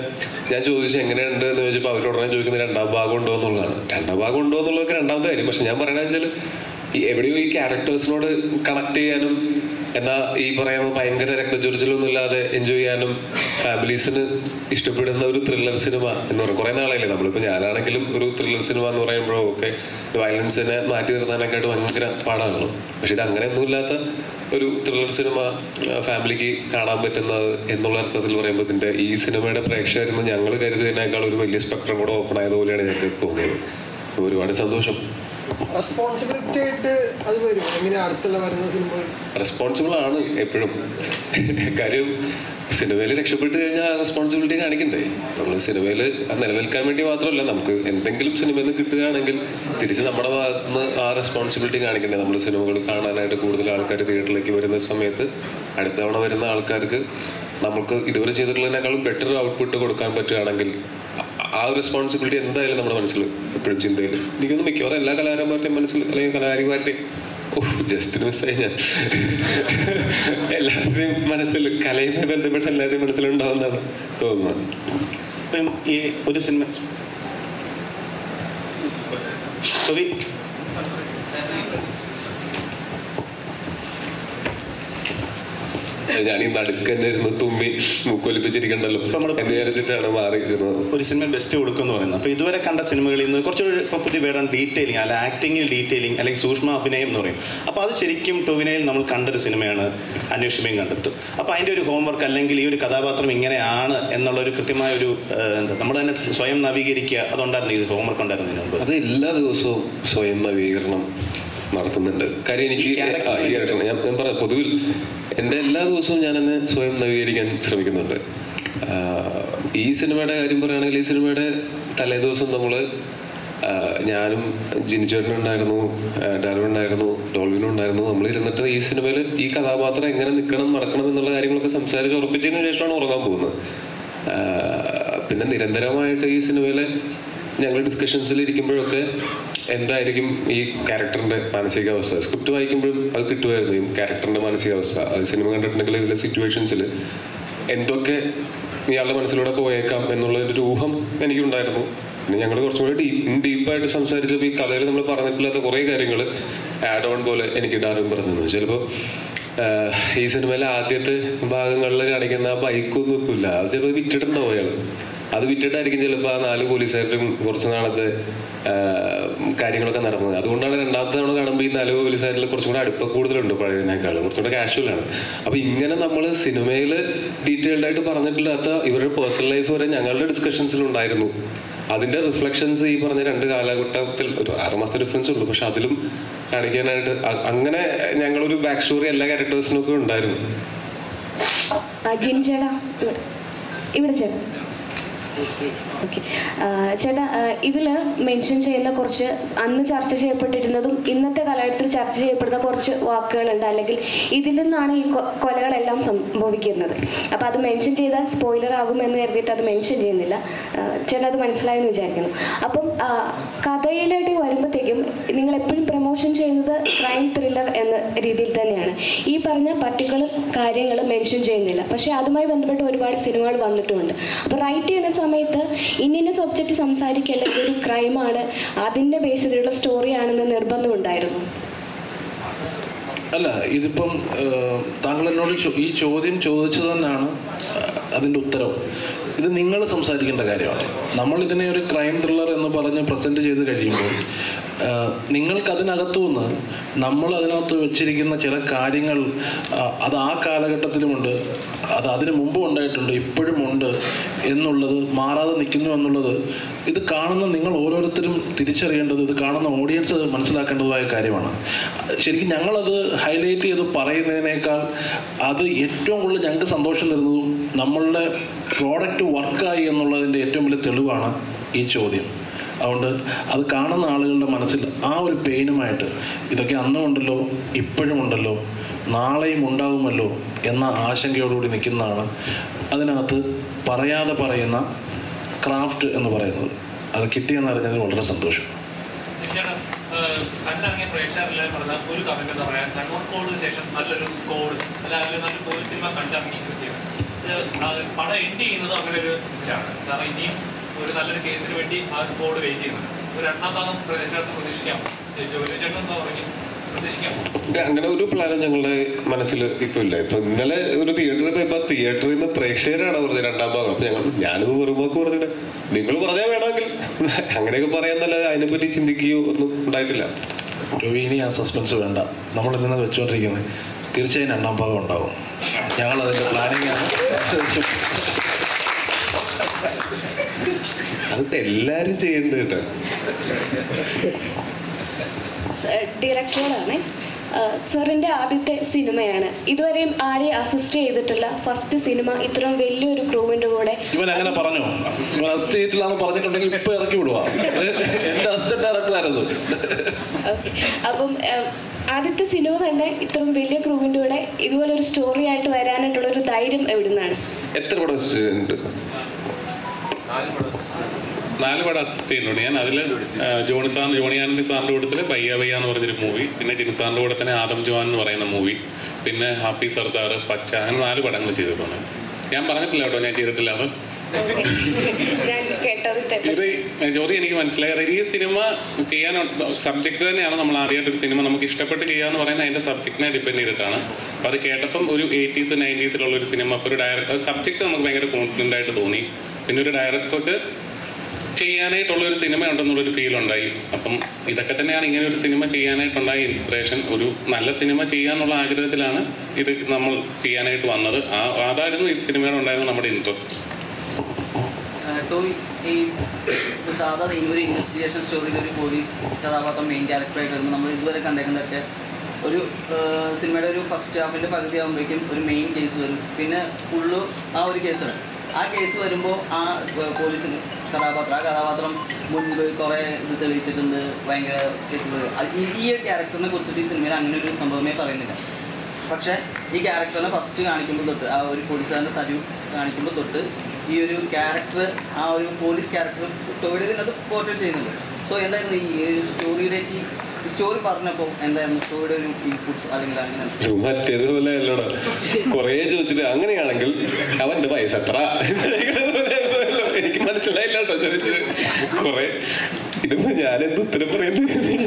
ഞാൻ ചോദിച്ചു എങ്ങനെയുണ്ട് എന്ന് ചോദിച്ചപ്പോൾ അവർ ഉടനെ ചോദിക്കുന്നത് രണ്ടാം ഭാഗം ഉണ്ടോ എന്നുള്ളതാണ് രണ്ടാം ഭാഗം ഉണ്ടോ എന്നുള്ളതൊക്കെ രണ്ടാമത്തെ കാര്യം പക്ഷെ ഞാൻ പറയണത് വെച്ചാൽ ഈ എവിടെയോ ഈ ക്യാരക്ടേഴ്സിനോട് കണക്ട് ചെയ്യാനും എന്നാൽ ഈ പറയുന്ന ഭയങ്കര രക്തചൊരിച്ചിലൊന്നും ഇല്ലാതെ എൻജോയ് ചെയ്യാനും ഫാമിലീസിന് ഇഷ്ടപ്പെടുന്ന ഒരു ത്രില്ലർ സിനിമ എന്ന് പറയും കുറേ നാളായില്ലേ നമ്മളിപ്പോൾ ഞാനാണെങ്കിലും ഒരു ത്രില്ലർ സിനിമ എന്ന് പറയുമ്പോഴോ ഒക്കെ വയലൻസിനെ മാറ്റി നിർത്താനൊക്കെയായിട്ട് ഭയങ്കര പാടാണല്ലോ പക്ഷെ ഇത് അങ്ങനെയൊന്നുമില്ലാത്ത ഒരു ത്രില്ലർ സിനിമ ഫാമിലിക്ക് കാണാൻ പറ്റുന്നത് എന്നുള്ള അർത്ഥത്തിൽ പറയുമ്പോൾ ഇതിൻ്റെ ഈ സിനിമയുടെ പ്രേക്ഷകരിന്ന് ഞങ്ങൾ കരുതിയതിനേക്കാൾ ഒരു വലിയ സ്പെക്ട്രം കൂടെ ഓപ്പൺ ആയതുപോലെയാണ് ഞങ്ങൾക്ക് തോന്നിയത് ഒരുപാട് സന്തോഷം റെസ്പോൺസിബിലിറ്റി ആയിട്ട് അത് വരും എങ്ങനെ അടുത്തുള്ള വരുന്ന സിനിമകൾ റെസ്പോൺസിബിൾ ആണ് എപ്പോഴും കാര്യം സിനിമയിൽ രക്ഷപ്പെട്ട് കഴിഞ്ഞാൽ റെസ്പോൺസിബിലിറ്റി കാണിക്കണ്ടേ നമ്മൾ സിനിമയിൽ നിലനിൽക്കാൻ വേണ്ടി മാത്രമല്ല നമുക്ക് എന്തെങ്കിലും സിനിമയിൽ നിന്ന് കിട്ടുകയാണെങ്കിൽ തിരിച്ച് നമ്മുടെ ഭാഗത്ത് നിന്ന് ആ റെസ്പോൺസിബിലിറ്റി കാണിക്കണ്ടേ നമ്മൾ സിനിമകൾ കാണാനായിട്ട് കൂടുതൽ ആൾക്കാർ തിയേറ്ററിലേക്ക് വരുന്ന സമയത്ത് അടുത്ത തവണ വരുന്ന ആൾക്കാർക്ക് നമുക്ക് ഇതുവരെ ചെയ്തിട്ടുള്ളതിനേക്കാളും ബെറ്റർ ഔട്ട്പുട്ട് കൊടുക്കാൻ പറ്റുകയാണെങ്കിൽ ആ- ആ റെസ്പോൺസിബിലിറ്റി എന്തായാലും നമ്മുടെ മനസ്സിൽ എപ്പോഴും ചിന്തയിൽ എനിക്കൊന്ന് മിക്കവാറും എല്ലാ കലാകാരന്മാരുടെയും മനസ്സിൽ അല്ലെങ്കിൽ കലാകാരിമാരുടെയും ജസ്റ്റ് മിസ്സായി ഞാൻ എല്ലാവരുടെയും മനസ്സിൽ കലയുമായി ബന്ധപ്പെട്ട എല്ലാവരുടെയും മനസ്സിലുണ്ടാവുന്നതാണ് തോന്നുന്നത് ഇപ്പം ഈ ഒരു സിനിമ കവി ഞാൻ ഈ നടുക്ക് തന്നെ ഇരുന്ന് തുമ്മി മൂക്കൊലിപ്പിച്ചിരിക്കണ്ടല്ലോ എന്ന് വിചാരിച്ചിട്ടാണ് മാറി ഇരുന്നത് ഒരു സിനിമ ബെസ്റ്റ് കൊടുക്കും എന്ന് പറയുന്നത് അപ്പോൾ ഇതുവരെ കണ്ട സിനിമകളിൽ നിന്ന് കുറച്ചുകൂടി ഇപ്പോൾ പുതിയ വേർഡാണ് ഡീറ്റെയിലിംഗ് അല്ല ആക്ടിങ്ങിൽ ഡീറ്റെയിലിംഗ് അല്ലെങ്കിൽ സൂക്ഷ്മ അഭിനയം എന്ന് പറയും അപ്പോൾ അത് ശരിക്കും ടൊവിനയിൽ നമ്മൾ കണ്ടൊരു സിനിമയാണ് അന്വേഷിക്കുകയും കണ്ടെത്തും അപ്പോൾ അതിൻ്റെ ഒരു ഹോംവർക്ക് അല്ലെങ്കിൽ ഈ ഒരു കഥാപാത്രം ഇങ്ങനെയാണ് എന്നുള്ള ഒരു കൃത്യമായ ഒരു ഏഹ്, എന്താ നമ്മൾ തന്നെ സ്വയം നവീകരിക്കുക അതുണ്ടായിരുന്നു ഇത് ഹോംവർക്ക് ഉണ്ടായിരുന്നതിന് മുമ്പ് അത് എല്ലാ ദിവസവും സ്വയം നവീകരണം നടത്തുന്നുണ്ട് കാര്യം എനിക്ക് ആ, ഈ character നെ ഞാൻ ഞാൻ പറയാം പൊതുവിൽ എൻ്റെ എല്ലാ ദിവസവും ഞാൻ എന്നെ സ്വയം നവീകരിക്കാൻ ശ്രമിക്കുന്നുണ്ട് ആ, ഈ സിനിമയുടെ കാര്യം പറയുകയാണെങ്കിൽ ഈ സിനിമയുടെ തലേ ദിവസം നമ്മൾ ഞാനും ജിനിച്ചേട്ടനും ഉണ്ടായിരുന്നു ഡാൽവൻ ഉണ്ടായിരുന്നു ഡോൾവിനും ഉണ്ടായിരുന്നു നമ്മൾ ഇരുന്നിട്ട് ഈ സിനിമയിൽ ഈ കഥാപാത്രം എങ്ങനെ നിൽക്കണം നടക്കണം എന്നുള്ള കാര്യങ്ങളൊക്കെ സംസാരിച്ച് ഉറപ്പിച്ചതിന് ശേഷമാണ് ഉറങ്ങാൻ പോകുന്നത് ആ, പിന്നെ നിരന്തരമായിട്ട് ഈ സിനിമയിലെ ഞങ്ങൾ ഡിസ്കഷൻസിൽ ഇരിക്കുമ്പോഴൊക്കെ എന്തായിരിക്കും ഈ ക്യാരക്ടറിന്റെ മാനസികാവസ്ഥ സ്ക്രിപ്റ്റ് വായിക്കുമ്പോഴും അത് കിട്ടുമായിരുന്നു ഈ ക്യാരക്ടറിന്റെ മാനസികാവസ്ഥ അത് സിനിമ കണ്ടിട്ടുണ്ടെങ്കിൽ ഇതിലെ സിറ്റുവേഷൻസിൽ എന്തൊക്കെ ഇയാളുടെ മനസ്സിലൂടെ പോയേക്കാം എന്നുള്ളതിൻ്റെ ഒരു ഊഹം എനിക്കുണ്ടായിരുന്നു പിന്നെ ഞങ്ങൾ കുറച്ചും കൂടി ഡീപ്പ് ഡീപ്പായിട്ട് സംസാരിച്ചപ്പോൾ ഈ കഥയിൽ നമ്മൾ പറഞ്ഞിട്ടില്ലാത്ത കുറേ കാര്യങ്ങൾ ആഡ് ഓൺ പോലെ എനിക്ക് ഡാർവിൻ പറഞ്ഞു ചിലപ്പോൾ ഈ സിനിമയിലെ ആദ്യത്തെ ഭാഗങ്ങളിൽ കാണിക്കുന്ന ആ ബൈക്കൊന്നും ഇപ്പില്ല അത് ചിലപ്പോൾ വിറ്റിട്ടുണ്ടാവും അയാൾ അത് വിറ്റിട്ടായിരിക്കും ചിലപ്പോൾ ആ നാല് പോലീസുകാരും കുറച്ച് നാളത്തെ ആ, കാര്യങ്ങളൊക്കെ നടന്നത് അതുകൊണ്ടാണ് രണ്ടാമത്തെ തവണ കാണുമ്പോൾ ഈ നാല് പോലീസുകാരിൽ കുറച്ചും കൂടെ അടുപ്പം കൂടുതലുണ്ട് പഴയതിനേക്കാൾ കുറച്ചും കൂടെ കാഷ്വൽ ആണ് അപ്പൊ ഇങ്ങനെ നമ്മൾ സിനിമയിൽ ഡീറ്റെയിൽഡ് ആയിട്ട് പറഞ്ഞിട്ടില്ലാത്ത ഇവരുടെ പേഴ്സണൽ ലൈഫ് വരെ ഞങ്ങളുടെ ഡിസ്കഷൻസിൽ ഉണ്ടായിരുന്നു അതിന്റെ റിഫ്ലക്ഷൻസ് ഈ പറഞ്ഞ രണ്ട് കാലഘട്ടത്തിൽ ഒരു ആറുമാസത്തെ ഡിഫറൻസ് ഉള്ളൂ പക്ഷെ അതിലും കാണിക്കാനായിട്ട് അ- അങ്ങനെ ഞങ്ങളൊരു ബാക്ക് സ്റ്റോറി എല്ലാ ക്യാരക്ടേഴ്സിനും ഒക്കെ ഉണ്ടായിരുന്നു ആ, ജിൻ ചേട്ടാ ഇവിടെ ഇവിടെ ചേട്ടാ ഓക്കെ ചേട്ടാ ഇതിൽ മെൻഷൻ ചെയ്യുന്ന കുറച്ച് അന്ന് ചർച്ച ചെയ്യപ്പെട്ടിരുന്നതും ഇന്നത്തെ കാലഘട്ടത്തിൽ ചർച്ച ചെയ്യപ്പെടുന്ന കുറച്ച് വാക്കുകളുണ്ട് അല്ലെങ്കിൽ ഇതിൽ നിന്നാണ് ഈ കൊ- കൊലകളെല്ലാം സംഭവിക്കുന്നത് അപ്പോൾ അത് മെൻഷൻ ചെയ്താൽ സ്പോയിലർ ആകുമെന്ന് കരുതിയിട്ട് അത് മെൻഷൻ ചെയ്യുന്നില്ല ആ, ചേട്ടാ അത് മനസ്സിലായെന്ന് വിചാരിക്കുന്നു അപ്പം ആ, കഥയിലോട്ട് വരുമ്പോഴത്തേക്കും നിങ്ങൾ എപ്പോഴും പ്രൊമോഷൻ ചെയ്യുന്നത് ക്രൈം ത്രില്ലർ എന്ന രീതിയിൽ തന്നെയാണ് ഈ പറഞ്ഞ പർട്ടിക്കുലർ കാര്യങ്ങൾ മെൻഷൻ ചെയ്യുന്നില്ല പക്ഷേ അതുമായി ബന്ധപ്പെട്ട് ഒരുപാട് സിനിമകൾ വന്നിട്ടുമുണ്ട് അപ്പോൾ റൈറ്റ് ചെയ്യുന്ന സമയത്ത് ഇന്നിന്ന സബ്ജക്റ്റ് സംസാരിക്കല്ല ഇതൊരു ക്രൈമാണ് അതിൻ്റെ ബേസിലുള്ള സ്റ്റോറിയാണെന്ന് നിർബന്ധമുണ്ടായിരുന്നു അല്ല ഇതിപ്പം ഏഹ്, താങ്കൾ എന്നോട് ചോ- ഈ ചോദ്യം ചോദിച്ചത് തന്നെയാണ് അതിൻ്റെ ഉത്തരവ് ഇത് നിങ്ങൾ സംസാരിക്കേണ്ട കാര്യമാണ് നമ്മൾ ഇതിനെ ഒരു ക്രൈം ത്രില്ലർ എന്ന് പറഞ്ഞ് പ്രസൻറ്റ് ചെയ്ത് കഴിയുമ്പോൾ ഏഹ്, നിങ്ങൾക്ക് അതിനകത്തു നിന്ന് നമ്മൾ അതിനകത്ത് വെച്ചിരിക്കുന്ന ചില കാര്യങ്ങൾ ആ, അത് ആ കാലഘട്ടത്തിലുമുണ്ട് അത് അതിന് മുമ്പും ഉണ്ടായിട്ടുണ്ട് ഇപ്പോഴും ഉണ്ട് എന്നുള്ളത് മാറാതെ നിൽക്കുന്നു എന്നുള്ളത് ഇത് കാണുന്ന നിങ്ങൾ ഓരോരുത്തരും തിരിച്ചറിയേണ്ടത് ഇത് കാണുന്ന ഓഡിയൻസ് മനസ്സിലാക്കേണ്ടതായ കാര്യമാണ് ശരിക്കും ഞങ്ങളത് ഹൈലൈറ്റ് ചെയ്ത് പറയുന്നതിനേക്കാൾ അത് ഏറ്റവും കൂടുതൽ ഞങ്ങൾക്ക് സന്തോഷം തരുന്നതും നമ്മളുടെ പ്രോഡക്റ്റ് വർക്കായി എന്നുള്ളതിൻ്റെ ഏറ്റവും വലിയ തെളിവാണ് ഈ ചോദ്യം അതുകൊണ്ട് അത് കാണുന്ന ആളുകളുടെ മനസ്സിൽ ആ ഒരു പെയിനുമായിട്ട് ഇതൊക്കെ അന്നും ഉണ്ടല്ലോ ഇപ്പോഴും ഉണ്ടല്ലോ നാളെയും ഉണ്ടാകുമല്ലോ എന്ന ആശങ്കയോടുകൂടി നിൽക്കുന്നതാണ് അതിനകത്ത് പറയാതെ പറയുന്ന ക്രാഫ്റ്റ് എന്ന് പറയുന്നത് അത് കിട്ടിയെന്ന് അറിഞ്ഞതിൽ വളരെ സന്തോഷം ചേട്ടാ, ഏഹ്, കണ്ടിറങ്ങിയ പ്രേക്ഷകരെല്ലാം പറഞ്ഞ ഒരു കമന്റ് എന്താ പറയാ കണ്ണൂർ സ്കോഡിന് ശേഷം നല്ലൊരു സ്കോഡ് അല്ല അല്ലെങ്കിൽ നല്ലൊരു ഒരു സിനിമ കണ്ടിറങ്ങി കിട്ടിയത് ഇത് ആ പടം എൻഡ് ചെയ്യുന്നത് അങ്ങനെ ഒരു ഇതാണ് കാരണം ഇനിയും ഒരു നല്ലൊരു കേസിന് വേണ്ടി ആ സ്കോഡ് വെയിറ്റ് ചെയ്യുന്നുണ്ട് ഒരു രണ്ടാം ഭാഗം പ്രേക്ഷകർക്ക് പ്രതീക്ഷിക്കാം ജോലി ചേട്ടൻ എന്താ പറഞ്ഞു പ്രതീക്ഷിക്കാം ഇല്ല, അങ്ങനെ ഒരു പ്ലാനും ഞങ്ങളുടെ മനസ്സിൽ ഇപ്പൊ ഇല്ല ഇപ്പൊ ഇന്നലെ ഒരു തിയേറ്ററിൽ പോയപ്പോ തിയേറ്ററിൽ നിന്ന് പ്രേക്ഷകരാണ് പറഞ്ഞത് രണ്ടാം ഭാഗം അപ്പൊ ഞങ്ങൾ ഞാനത് വെറുമ്പോക്ക് പറഞ്ഞിട്ട് നിങ്ങൾ പറഞ്ഞാൽ വേണമെങ്കിൽ അങ്ങനെയൊക്കെ പറയാന്നല്ലാതെ അതിനെപ്പറ്റി ചിന്തിക്കുകയോ ഒന്നും ഉണ്ടായിട്ടില്ല രവി ഇനി ആ സസ്പെൻസ് വേണ്ട നമ്മൾ ഇന്ന് വെച്ചുകൊണ്ടിരിക്കുന്നത് തീർച്ചയായും രണ്ടാം ഭാഗം ഉണ്ടാവും ഞങ്ങൾ അതിന്റെ പ്ലാനിങ് ആണ് അത് എല്ലാരും ചെയ്യേണ്ടത് കേട്ടോ ഡയറക്ടറോടാണ് സാറിൻ്റെ ആദ്യത്തെ സിനിമയാണ് ഇതുവരെയും ആരെയും അസിസ്റ്റ് ചെയ്തിട്ടില്ല ഫസ്റ്റ് സിനിമ ഇത്രയും വലിയൊരു ക്രൂവിൻ്റെ കൂടെ ഇവൻ അങ്ങനെ പറഞ്ഞു ഇവൻ അസിസ്റ്റ് ചെയ്തിട്ടില്ലാന്ന് പറഞ്ഞിട്ടുണ്ടെങ്കിൽ ഇപ്പൊ ഇറക്കി വിടുക എന്റെ അസിസ്റ്റന്റ് ഡയറക്ടറായിരുന്നു ഓക്കെ അപ്പം ഏഹ്, ആദ്യത്തെ സിനിമ തന്നെ ഇത്രയും വലിയ ക്രൂവിൻ്റെ കൂടെ ഇതുപോലെ ഒരു സ്റ്റോറി ആയിട്ട് വരാനായിട്ടുള്ള ഒരു ധൈര്യം എവിടുന്നാണ് എത്ര പടം ഉണ്ട് നാല് പടം അസിസ്റ്റ് ചെയ്യുന്നുണ്ട് ഞാൻ അതിൽ ജോണി സാർ ജോണി ആനന്ദി സാറിൻ്റെ കൂട്ടത്തിൽ പയ്യ പയ്യ എന്ന് പറഞ്ഞൊരു മൂവി പിന്നെ ജിൻ സാറിൻ്റെ കൂടെ തന്നെ ആദം ജോൻ എന്ന് പറയുന്ന മൂവി പിന്നെ ഹാപ്പി സർദാർ പച്ച അങ്ങനെ നാല് പടങ്ങൾ ചെയ്തിട്ടുണ്ട് ഞാൻ പറഞ്ഞിട്ടില്ല കേട്ടോ ഞാൻ ചെയ്തിട്ടില്ല അത് ഞാൻ കേട്ടതിൻ്റെ ഇത് ജോലി എനിക്ക് മനസ്സിലായി അതായത് ഈ സിനിമ ചെയ്യാൻ സബ്ജക്ട് തന്നെയാണ് നമ്മൾ ആദ്യമായിട്ട് ഒരു സിനിമ നമുക്ക് ഇഷ്ടപ്പെട്ട് ചെയ്യാന്ന് പറയുന്നത് അതിന്റെ സബ്ജക്റ്റിനെ ഡിപ്പെൻഡ് ചെയ്തിട്ടാണ് അപ്പോൾ അത് കേട്ടപ്പം ഒരു എയ്റ്റീസ് നയൻറ്റീസിലുള്ള ഒരു സിനിമ അപ്പോൾ ഒരു ഡയറക്ടർ സബ്ജക്ട് നമുക്ക് ഭയങ്കര കോൺഫിഡൻ്റ് ആയിട്ട് തോന്നി പിന്നെ ഒരു ഡയറക്ടർക്ക് ചെയ്യാനായിട്ടുള്ള ഒരു സിനിമ ഉണ്ടെന്നുള്ളൊരു ഫീൽ ഉണ്ടായി അപ്പം ഇതൊക്കെ തന്നെയാണ് ഇങ്ങനെ ഒരു സിനിമ ചെയ്യാനായിട്ടുണ്ടായ ഇൻസ്പിറേഷൻ ഒരു നല്ല സിനിമ ചെയ്യാന്നുള്ള ആഗ്രഹത്തിലാണ് ഇത് നമ്മൾ ചെയ്യാനായിട്ട് വന്നത് ആ അതായിരുന്നു ഈ സിനിമയുടെ ഉണ്ടായിരുന്ന നമ്മുടെ ഇൻട്രസ്റ്റ് ടോയ് ഈ സാധാ ഈ ഒരു ഇൻവെസ്റ്റിഗേഷൻ സ്റ്റോറിയിൽ ഒരു പോലീസ് കഥാപാത്രം മെയിൻ ക്യാരക്ടറായിട്ട് വരുമ്പോൾ നമ്മൾ ഇതുവരെ കണ്ടേക്കുന്നതൊക്കെ ഒരു ആ, സിനിമയുടെ ഒരു ഫസ്റ്റ് ഹാഫിൻ്റെ പകുതി ആകുമ്പോഴേക്കും ഒരു മെയിൻ കേസ് വരും പിന്നെ ഫുള്ള് ആ ഒരു കേസാണ് ആ കേസ് വരുമ്പോൾ ആ പോലീസിന് കഥാപാത്രം ആ കഥാപാത്രം മുൻപ് കുറേ ഇത് തെളിയിച്ചിട്ടുണ്ട് ഭയങ്കര കേസുകൾ ഈ ഈ ഒരു ക്യാരക്ടറിനെ കുറിച്ചിട്ട് ഈ സിനിമയിൽ അങ്ങനെ ഒരു സംഭവമേ പറയുന്നില്ല പക്ഷേ ഈ ക്യാരക്ടറിനെ ഫസ്റ്റ് കാണിക്കുമ്പോൾ തൊട്ട് ആ ഒരു പോലീസുകാരൻ്റെ സജു കാണിക്കുമ്പോൾ തൊട്ട് ഈ ഒരു ക്യാരക്ടർ ആ ഒരു പോലീസ് ക്യാരക്ടർ ടോയുടെ ഇതിനകത്ത് പോർട്രേറ്റ് ചെയ്യുന്നുണ്ട് സോ എന്തായിരുന്നു ഈ ഒരു സ്റ്റോറിയിലേക്ക് ഈ സ്റ്റോറി പറഞ്ഞപ്പോൾ എന്തായിരുന്നു ടോയുടെ ഒരു ഇൻപുട്സ് അല്ലെങ്കിൽ അങ്ങനെ മറ്റേതുപോലെ അല്ലടാ കൊറേ ചോദിച്ചിട്ട് അങ്ങനെയാണെങ്കിൽ അവന്റെ വയസ്സ് എത്ര എനിക്ക് മനസ്സിലായില്ല കേട്ടോ ചോദിച്ചത് കൊറേ ഇതിപ്പോ ഞാനെന്ത് ഉത്തരം പറയുന്നു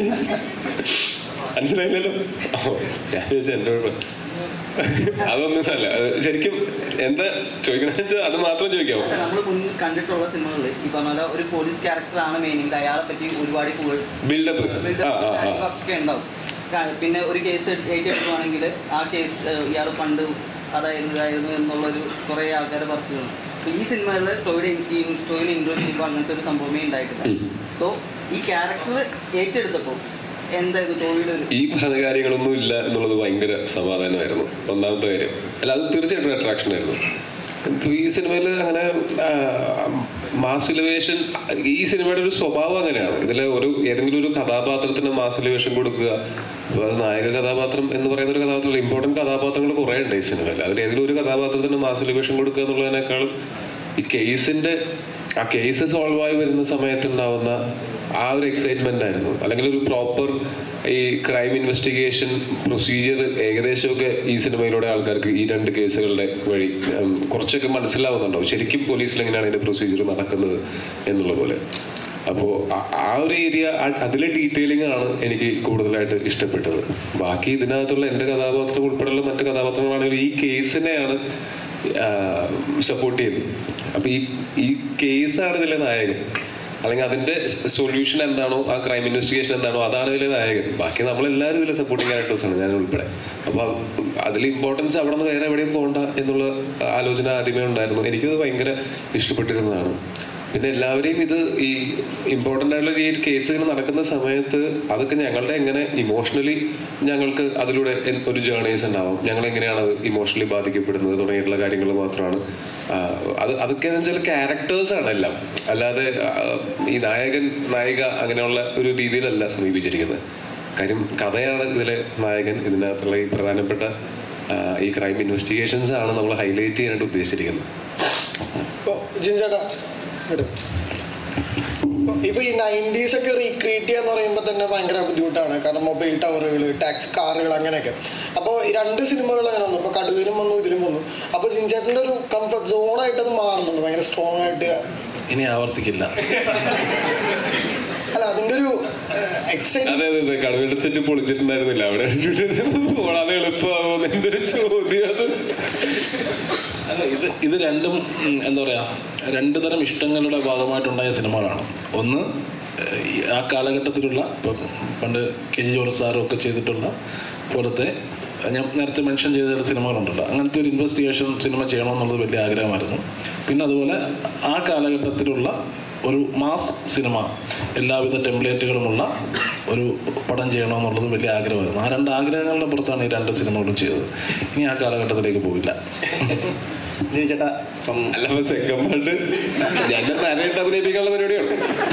മനസ്സിലായില്ലല്ലോ ഓ, ഞാൻ ചോദിച്ചാൽ എന്റെ കുഴപ്പം അതൊന്നും അല്ല അത് ശരിക്കും എന്താ ചോദിക്കണമെന്ന് വെച്ചാൽ അത് മാത്രം ചോദിക്കാമോ നമ്മൾ മുന്നിൽ കണ്ടിട്ടുള്ള സിനിമകളിൽ ഈ പറഞ്ഞ പോലെ ഒരു പോലീസ് ക്യാരക്ടറാണ് മെയിനെങ്കിൽ അയാളെ പറ്റി ഒരുപാട് പുകഴ് ബിൽഡപ്പ് ആ ആ ആ ഒക്കെ ഉണ്ടാവും കാ- പിന്നെ ഒരു കേസ് ഏറ്റെടുക്കുവാണെങ്കിൽ ആ കേസ് ഇയാൾ പണ്ട് അതായിരുന്നു ഇതായിരുന്നു എന്നുള്ളൊരു കുറേ ആൾക്കാരെ പറിച്ചിട്ടുണ്ട് അപ്പോൾ ഈ സിനിമകളിൽ ടോയുടെ ടോയിനെ ഇൻട്രോഡ്യൂസ് ചെയ്യുമ്പോൾ അങ്ങനത്തെ ഒരു സംഭവമേ ഉണ്ടായിട്ടില്ല സോ ഈ ക്യാരക്ടർ ഏറ്റെടുത്തപ്പോൾ എന്തായിരുന്നു ടോയുടെ ഒരു ഈ പറഞ്ഞ കാര്യങ്ങളൊന്നും ഇല്ല എന്നുള്ളത് ഭയങ്കര സമാധാനമായിരുന്നു ഒന്നാമത്തെ കാര്യം അല്ല അത് തീർച്ചയായിട്ടും അട്രാക്ഷൻ ആയിരുന്നു ഇപ്പൊ ഈ സിനിമയിൽ അങ്ങനെ മാസ് ഇലവേഷൻ ഈ സിനിമയുടെ ഒരു സ്വഭാവം അങ്ങനെയാണ് ഇതിലെ ഒരു ഏതെങ്കിലും ഒരു കഥാപാത്രത്തിന് മാസ് ഇലവേഷൻ കൊടുക്കുക ഇപ്പൊ അത് നായക കഥാപാത്രം എന്ന് പറയുന്ന ഒരു കഥാപാത്രം ഇമ്പോർട്ടൻറ്റ് കഥാപാത്രങ്ങൾ കുറേ ഉണ്ട് ഈ സിനിമയിൽ അതിൽ ഏതെങ്കിലും ഒരു കഥാപാത്രത്തിന് മാസ് ഇലവേഷൻ കൊടുക്കുക എന്നുള്ളതിനേക്കാളും ഈ കേസിന്റെ ആ കേസ് സോൾവ് ആയി വരുന്ന സമയത്തുണ്ടാവുന്ന ആ ഒരു എക്സൈറ്റ്മെന്റ് ആയിരുന്നു അല്ലെങ്കിൽ ഒരു പ്രോപ്പർ ഈ ക്രൈം ഇൻവെസ്റ്റിഗേഷൻ പ്രൊസീജിയർ ഏകദേശമൊക്കെ ഈ സിനിമയിലൂടെ ആൾക്കാർക്ക് ഈ രണ്ട് കേസുകളുടെ വഴി ഉം, കുറച്ചൊക്കെ മനസ്സിലാവുന്നുണ്ടാവും ശരിക്കും പോലീസിൽ എങ്ങനെയാണ് അതിന്റെ പ്രൊസീജിയർ നടക്കുന്നത് എന്നുള്ള പോലെ അപ്പോൾ ആ ഒരു ഏരിയ അതിലെ ഡീറ്റെയിലിംഗ് ആണ് എനിക്ക് കൂടുതലായിട്ട് ഇഷ്ടപ്പെട്ടത് ബാക്കി ഇതിനകത്തുള്ള എൻ്റെ കഥാപാത്രം ഉൾപ്പെടെയുള്ള മറ്റ് കഥാപാത്രങ്ങളാണെങ്കിലും ഈ കേസിനെയാണ് സപ്പോർട്ട് ചെയ്തത് അപ്പോൾ ഈ ഈ കേസാണ് ഇതിലെ നായകൻ അല്ലെങ്കിൽ അതിന്റെ സൊല്യൂഷൻ എന്താണോ ആ ക്രൈം ഇൻവെസ്റ്റിഗേഷൻ എന്താണോ അതാണ് ഇതിലെ നായകൻ ബാക്കി നമ്മളെല്ലാവരും ഇതിലെ സപ്പോർട്ടിങ് ക്യാരക്ടേഴ്സാണ് ഞാൻ ഉൾപ്പെടെ അപ്പോൾ അതിൽ ഇമ്പോർട്ടൻസ് അവിടെ നിന്ന് വേറെ എവിടെയും പോകണ്ട എന്നുള്ള ആലോചന ആദ്യമേ ഉണ്ടായിരുന്നു എനിക്കത് ഭയങ്കര ഇഷ്ടപ്പെട്ടിരുന്നതാണ് പിന്നെ എല്ലാവരെയും ഇത് ഈ ഇമ്പോർട്ടൻ്റ് ആയിട്ടുള്ള ഈ ഒരു കേസ് ഇങ്ങനെ നടക്കുന്ന സമയത്ത് അതൊക്കെ ഞങ്ങളുടെ എങ്ങനെ ഇമോഷണലി ഞങ്ങൾക്ക് അതിലൂടെ എൻ- ഒരു ജേർണീസ് ഉണ്ടാവും ഞങ്ങൾ എങ്ങനെയാണ് അത് ഇമോഷണലി ബാധിക്കപ്പെടുന്നത് തുടങ്ങിയിട്ടുള്ള കാര്യങ്ങൾ മാത്രമാണ് ആ, അത് അതൊക്കെ എന്ന് വെച്ചാൽ ക്യാരക്ടേഴ്സ് ആണ് എല്ലാം അല്ലാതെ ആ, ഈ നായകൻ നായിക അങ്ങനെയുള്ള ഒരു രീതിയിലല്ല സമീപിച്ചിരിക്കുന്നത് കാര്യം കഥയാണ് ഇതിലെ നായകൻ ഇതിനകത്തുള്ള ഈ പ്രധാനപ്പെട്ട ആ, ഈ ക്രൈം ഇൻവെസ്റ്റിഗേഷൻസ് ആണ് നമ്മൾ ഹൈലൈറ്റ് ചെയ്യാനായിട്ട് ഉദ്ദേശിച്ചിരിക്കുന്നത് ഇപ്പോൾ ജിൻചേട്ടാ ഇവിടെ ഇപ്പോൾ ഇപ്പൊ ഈ നയൻറ്റീസ് ഒക്കെ റീക്രിയേറ്റ് ചെയ്യാന്ന് പറയുമ്പോൾ തന്നെ ഭയങ്കര ബുദ്ധിമുട്ടാണ് കാരണം മൊബൈൽ ടവറുകൾ ടാക്സ് കാറുകൾ അങ്ങനെയൊക്കെ അപ്പോൾ ഈ രണ്ട് സിനിമകൾ അങ്ങനെ വന്നു അപ്പോൾ കടുവിലും വന്നു ഇതിലും വന്നു അപ്പോൾ ജിൻചേട്ടൻ്റെ ഒരു കംഫർട്ട് സോണായിട്ട് അത് മാറുന്നുണ്ട് ഭയങ്കര സ്ട്രോങ് ആയിട്ട് ഇനി ആവർത്തിക്കില്ല അല്ല അതിൻ്റെ ഒരു എക്സൈറ്റ് അതെ അതെ അതെ കടുവയുടെ സെറ്റ് പൊളിച്ചിട്ടുണ്ടായിരുന്നില്ല അവിടെ ഓടാതെ എളുപ്പമാകുമെന്ന് എന്തൊരു ചോദ്യം അത് അല്ല ഇത് ഇത് രണ്ടും ഉം, എന്താ പറയാ രണ്ട് തരം ഇഷ്ടങ്ങളുടെ ഭാഗമായിട്ടുണ്ടായ സിനിമകളാണ് ഒന്ന് ഏഹ്, ഈ ആ കാലഘട്ടത്തിലുള്ള ഇപ്പം പണ്ട് കെ ജി ജോർജ് സാറും ഒക്കെ ചെയ്തിട്ടുള്ള പോലത്തെ ഞാൻ നേരത്തെ മെൻഷൻ ചെയ്ത ചില സിനിമകളുണ്ടല്ലോ അങ്ങനത്തെ ഒരു ഇൻവെസ്റ്റിഗേഷൻ സിനിമ ചെയ്യണമെന്നുള്ളത് വലിയ ആഗ്രഹമായിരുന്നു പിന്നെ അതുപോലെ ആ കാലഘട്ടത്തിലുള്ള ഒരു മാസ് സിനിമ എല്ലാവിധ ടെംപ്ലേറ്റുകളുമുള്ള ഒരു പടം ചെയ്യണമെന്നുള്ളത് വലിയ ആഗ്രഹമായിരുന്നു ആ രണ്ട് ആഗ്രഹങ്ങളുടെ പുറത്താണ് ഈ രണ്ട് സിനിമകളും ചെയ്തത് ഇനി ആ കാലഘട്ടത്തിലേക്ക് പോയില്ല ചേട്ടാ അല്ല അപ്പൊ സെക്കൻഡ് പാട്ട് ഞാൻ നരയിട്ട് അഭിനയിപ്പിക്കാനുള്ള പരിപാടിയാണ്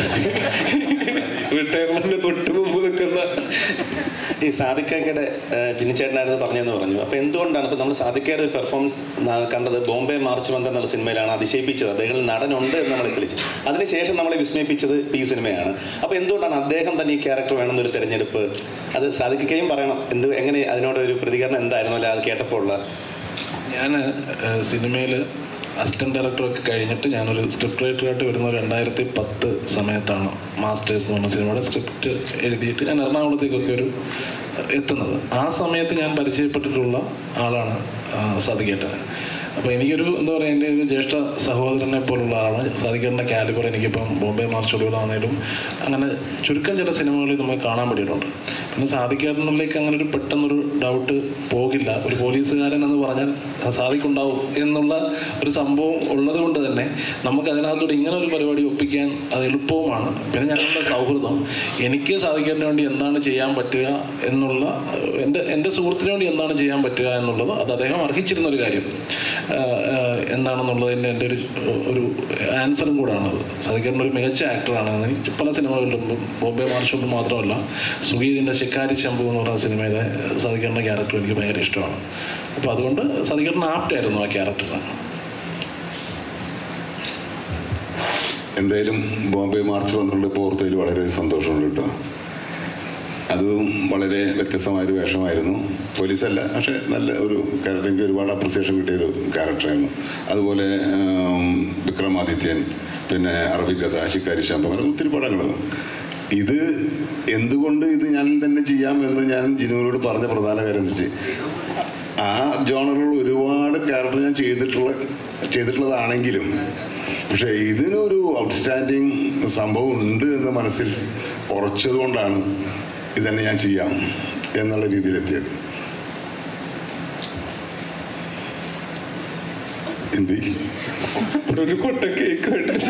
റിട്ടയർമെന്റ് തൊട്ട് മുമ്പ് നിൽക്കുന്ന ഈ സാദിക്കയുടെ ജിനിച്ചേട്ടനായിരുന്നു പറഞ്ഞതെന്ന് പറഞ്ഞു അപ്പോൾ എന്തുകൊണ്ടാണ് ഇപ്പോൾ നമ്മൾ സാദിക്കയുടെ ഒരു പെർഫോമൻസ് കണ്ടത് ബോംബെ മാർച്ച് വന്ന എന്നുള്ള സിനിമയിലാണ് അതിശയിപ്പിച്ചത് അദ്ദേഹം നടനുണ്ട് എന്ന് നമ്മൾ കളിച്ചു അതിനുശേഷം നമ്മളെ വിസ്മയിപ്പിച്ചത് ഈ സിനിമയാണ് അപ്പോൾ എന്തുകൊണ്ടാണ് അദ്ദേഹം തന്നെ ഈ ക്യാരക്ടർ വേണമെന്നൊരു തിരഞ്ഞെടുപ്പ് അത് സാധിക്കുകയും പറയണം എന്ത് എങ്ങനെ അതിനോട് ഒരു പ്രതികരണം എന്തായിരുന്നു അല്ലെ അത് കേട്ടപ്പോൾ ഉള്ള ഞാൻ സിനിമയിൽ അസിസ്റ്റന്റ് ഡയറക്ടറൊക്കെ കഴിഞ്ഞിട്ട് ഞാനൊരു സ്ക്രിപ്റ്റ് റൈറ്ററായിട്ട് വരുന്ന രണ്ടായിരത്തി പത്ത് സമയത്താണ് മാസ്റ്റേഴ്സ് എന്ന് പറഞ്ഞ സിനിമയുടെ സ്ക്രിപ്റ്റ് എഴുതിയിട്ട് ഞാൻ എറണാകുളത്തേക്കൊക്കെ ഒരു എത്തുന്നത് ആ സമയത്ത് ഞാൻ പരിചയപ്പെട്ടിട്ടുള്ള ആളാണ് സാധിക്കേട്ടൻ അപ്പോൾ എനിക്കൊരു എന്താ പറയുക എൻ്റെ ഒരു ജ്യേഷ്ഠ സഹോദരനെ പോലുള്ള ആളാണ് സാധിക്കേണ്ട കാലിബർ എനിക്കിപ്പം ബോംബെ മാർച്ചൊടുകളാണെങ്കിലും അങ്ങനെ ചുരുക്കം ചില സിനിമകളിൽ നമുക്ക് കാണാൻ പറ്റിയിട്ടുണ്ട് പിന്നെ സാധിക്കാരനിലേക്ക് അങ്ങനെ ഒരു പെട്ടെന്നൊരു ഡൗട്ട് പോകില്ല ഒരു പോലീസുകാരൻ എന്ന് പറഞ്ഞാൽ സാധിക്കുണ്ടാവും എന്നുള്ള ഒരു സംഭവം ഉള്ളത് കൊണ്ട് തന്നെ നമുക്ക് അതിനകത്തോട് ഇങ്ങനെ ഒരു പരിപാടി ഒപ്പിക്കാൻ അത് എളുപ്പവുമാണ് പിന്നെ ഞങ്ങളുടെ സൗഹൃദം എനിക്ക് സാധിക്കാരന് വേണ്ടി എന്താണ് ചെയ്യാൻ പറ്റുക എന്നുള്ള എൻ്റെ എൻ്റെ സുഹൃത്തിന് വേണ്ടി എന്താണ് ചെയ്യാൻ പറ്റുക എന്നുള്ളത് അത് അദ്ദേഹം അർഹിച്ചിരുന്ന ഒരു കാര്യം ആഹ് ആഹ് എന്താണെന്നുള്ളതിൻ്റെ എൻ്റെ ഒരു ഒരു ആൻസറും കൂടാണത് സാധിക്കാരൻ ഒരു മികച്ച ആക്ടറാണ് എനിക്ക് പല സിനിമകളിലും ബോംബെ മാർഷോട്ട് മാത്രമല്ല സുഗീതിൻ്റെ ശിക്കാരി ശംഭു എന്ന് പറയുന്ന സിനിമയിലെ സാധിക്കേണ്ട ക്യാരക്ടർ എനിക്ക് ഭയങ്കര ഇഷ്ടമാണ് അപ്പോൾ അതുകൊണ്ട് സാധിക്കേട്ടൻ ആപ്റ്റായിരുന്നു ആ ക്യാരക്ടർ എന്തായാലും ബോംബെ മാർച്ച് പന്ത്രണ്ട് പോർത്തതിൽ വളരെ സന്തോഷമുണ്ട് കേട്ടോ അതും വളരെ വ്യത്യസ്തമായൊരു വേഷമായിരുന്നു പോലീസല്ല പക്ഷേ നല്ല ഒരു ക്യാരക്ടർ എനിക്ക് ഒരുപാട് അപ്രിസിയേഷൻ കിട്ടിയൊരു ക്യാരക്ടറായിരുന്നു അതുപോലെ ഉം, വിക്രമാദിത്യൻ പിന്നെ അറബിക്കഥ ശിക്കാരി ശാമ്പം അങ്ങനെ ഒത്തിരി പടങ്ങൾ ഇത് എന്തുകൊണ്ട് ഇത് ഞാൻ തന്നെ ചെയ്യാമെന്ന് ഞാൻ ജിനുവിനോട് പറഞ്ഞ പ്രധാന കാര്യം എന്ന് വെച്ചാൽ ആ ജോണറിൽ ഒരുപാട് ക്യാരക്ടർ ഞാൻ ചെയ്തിട്ടുള്ള ചെയ്തിട്ടുള്ളതാണെങ്കിലും പക്ഷേ ഇതിനൊരു ഔട്ട്സ്റ്റാൻഡിങ് സംഭവം ഉണ്ട് എന്ന് മനസ്സിൽ ഉറച്ചതുകൊണ്ടാണ് ഇതന്നെ ഞാൻ ചെയ്യാം എന്നുള്ള രീതിയിലെത്തിയത് എന്ത് ഇവിടെ ഒരു കൊട്ട കേക്ക്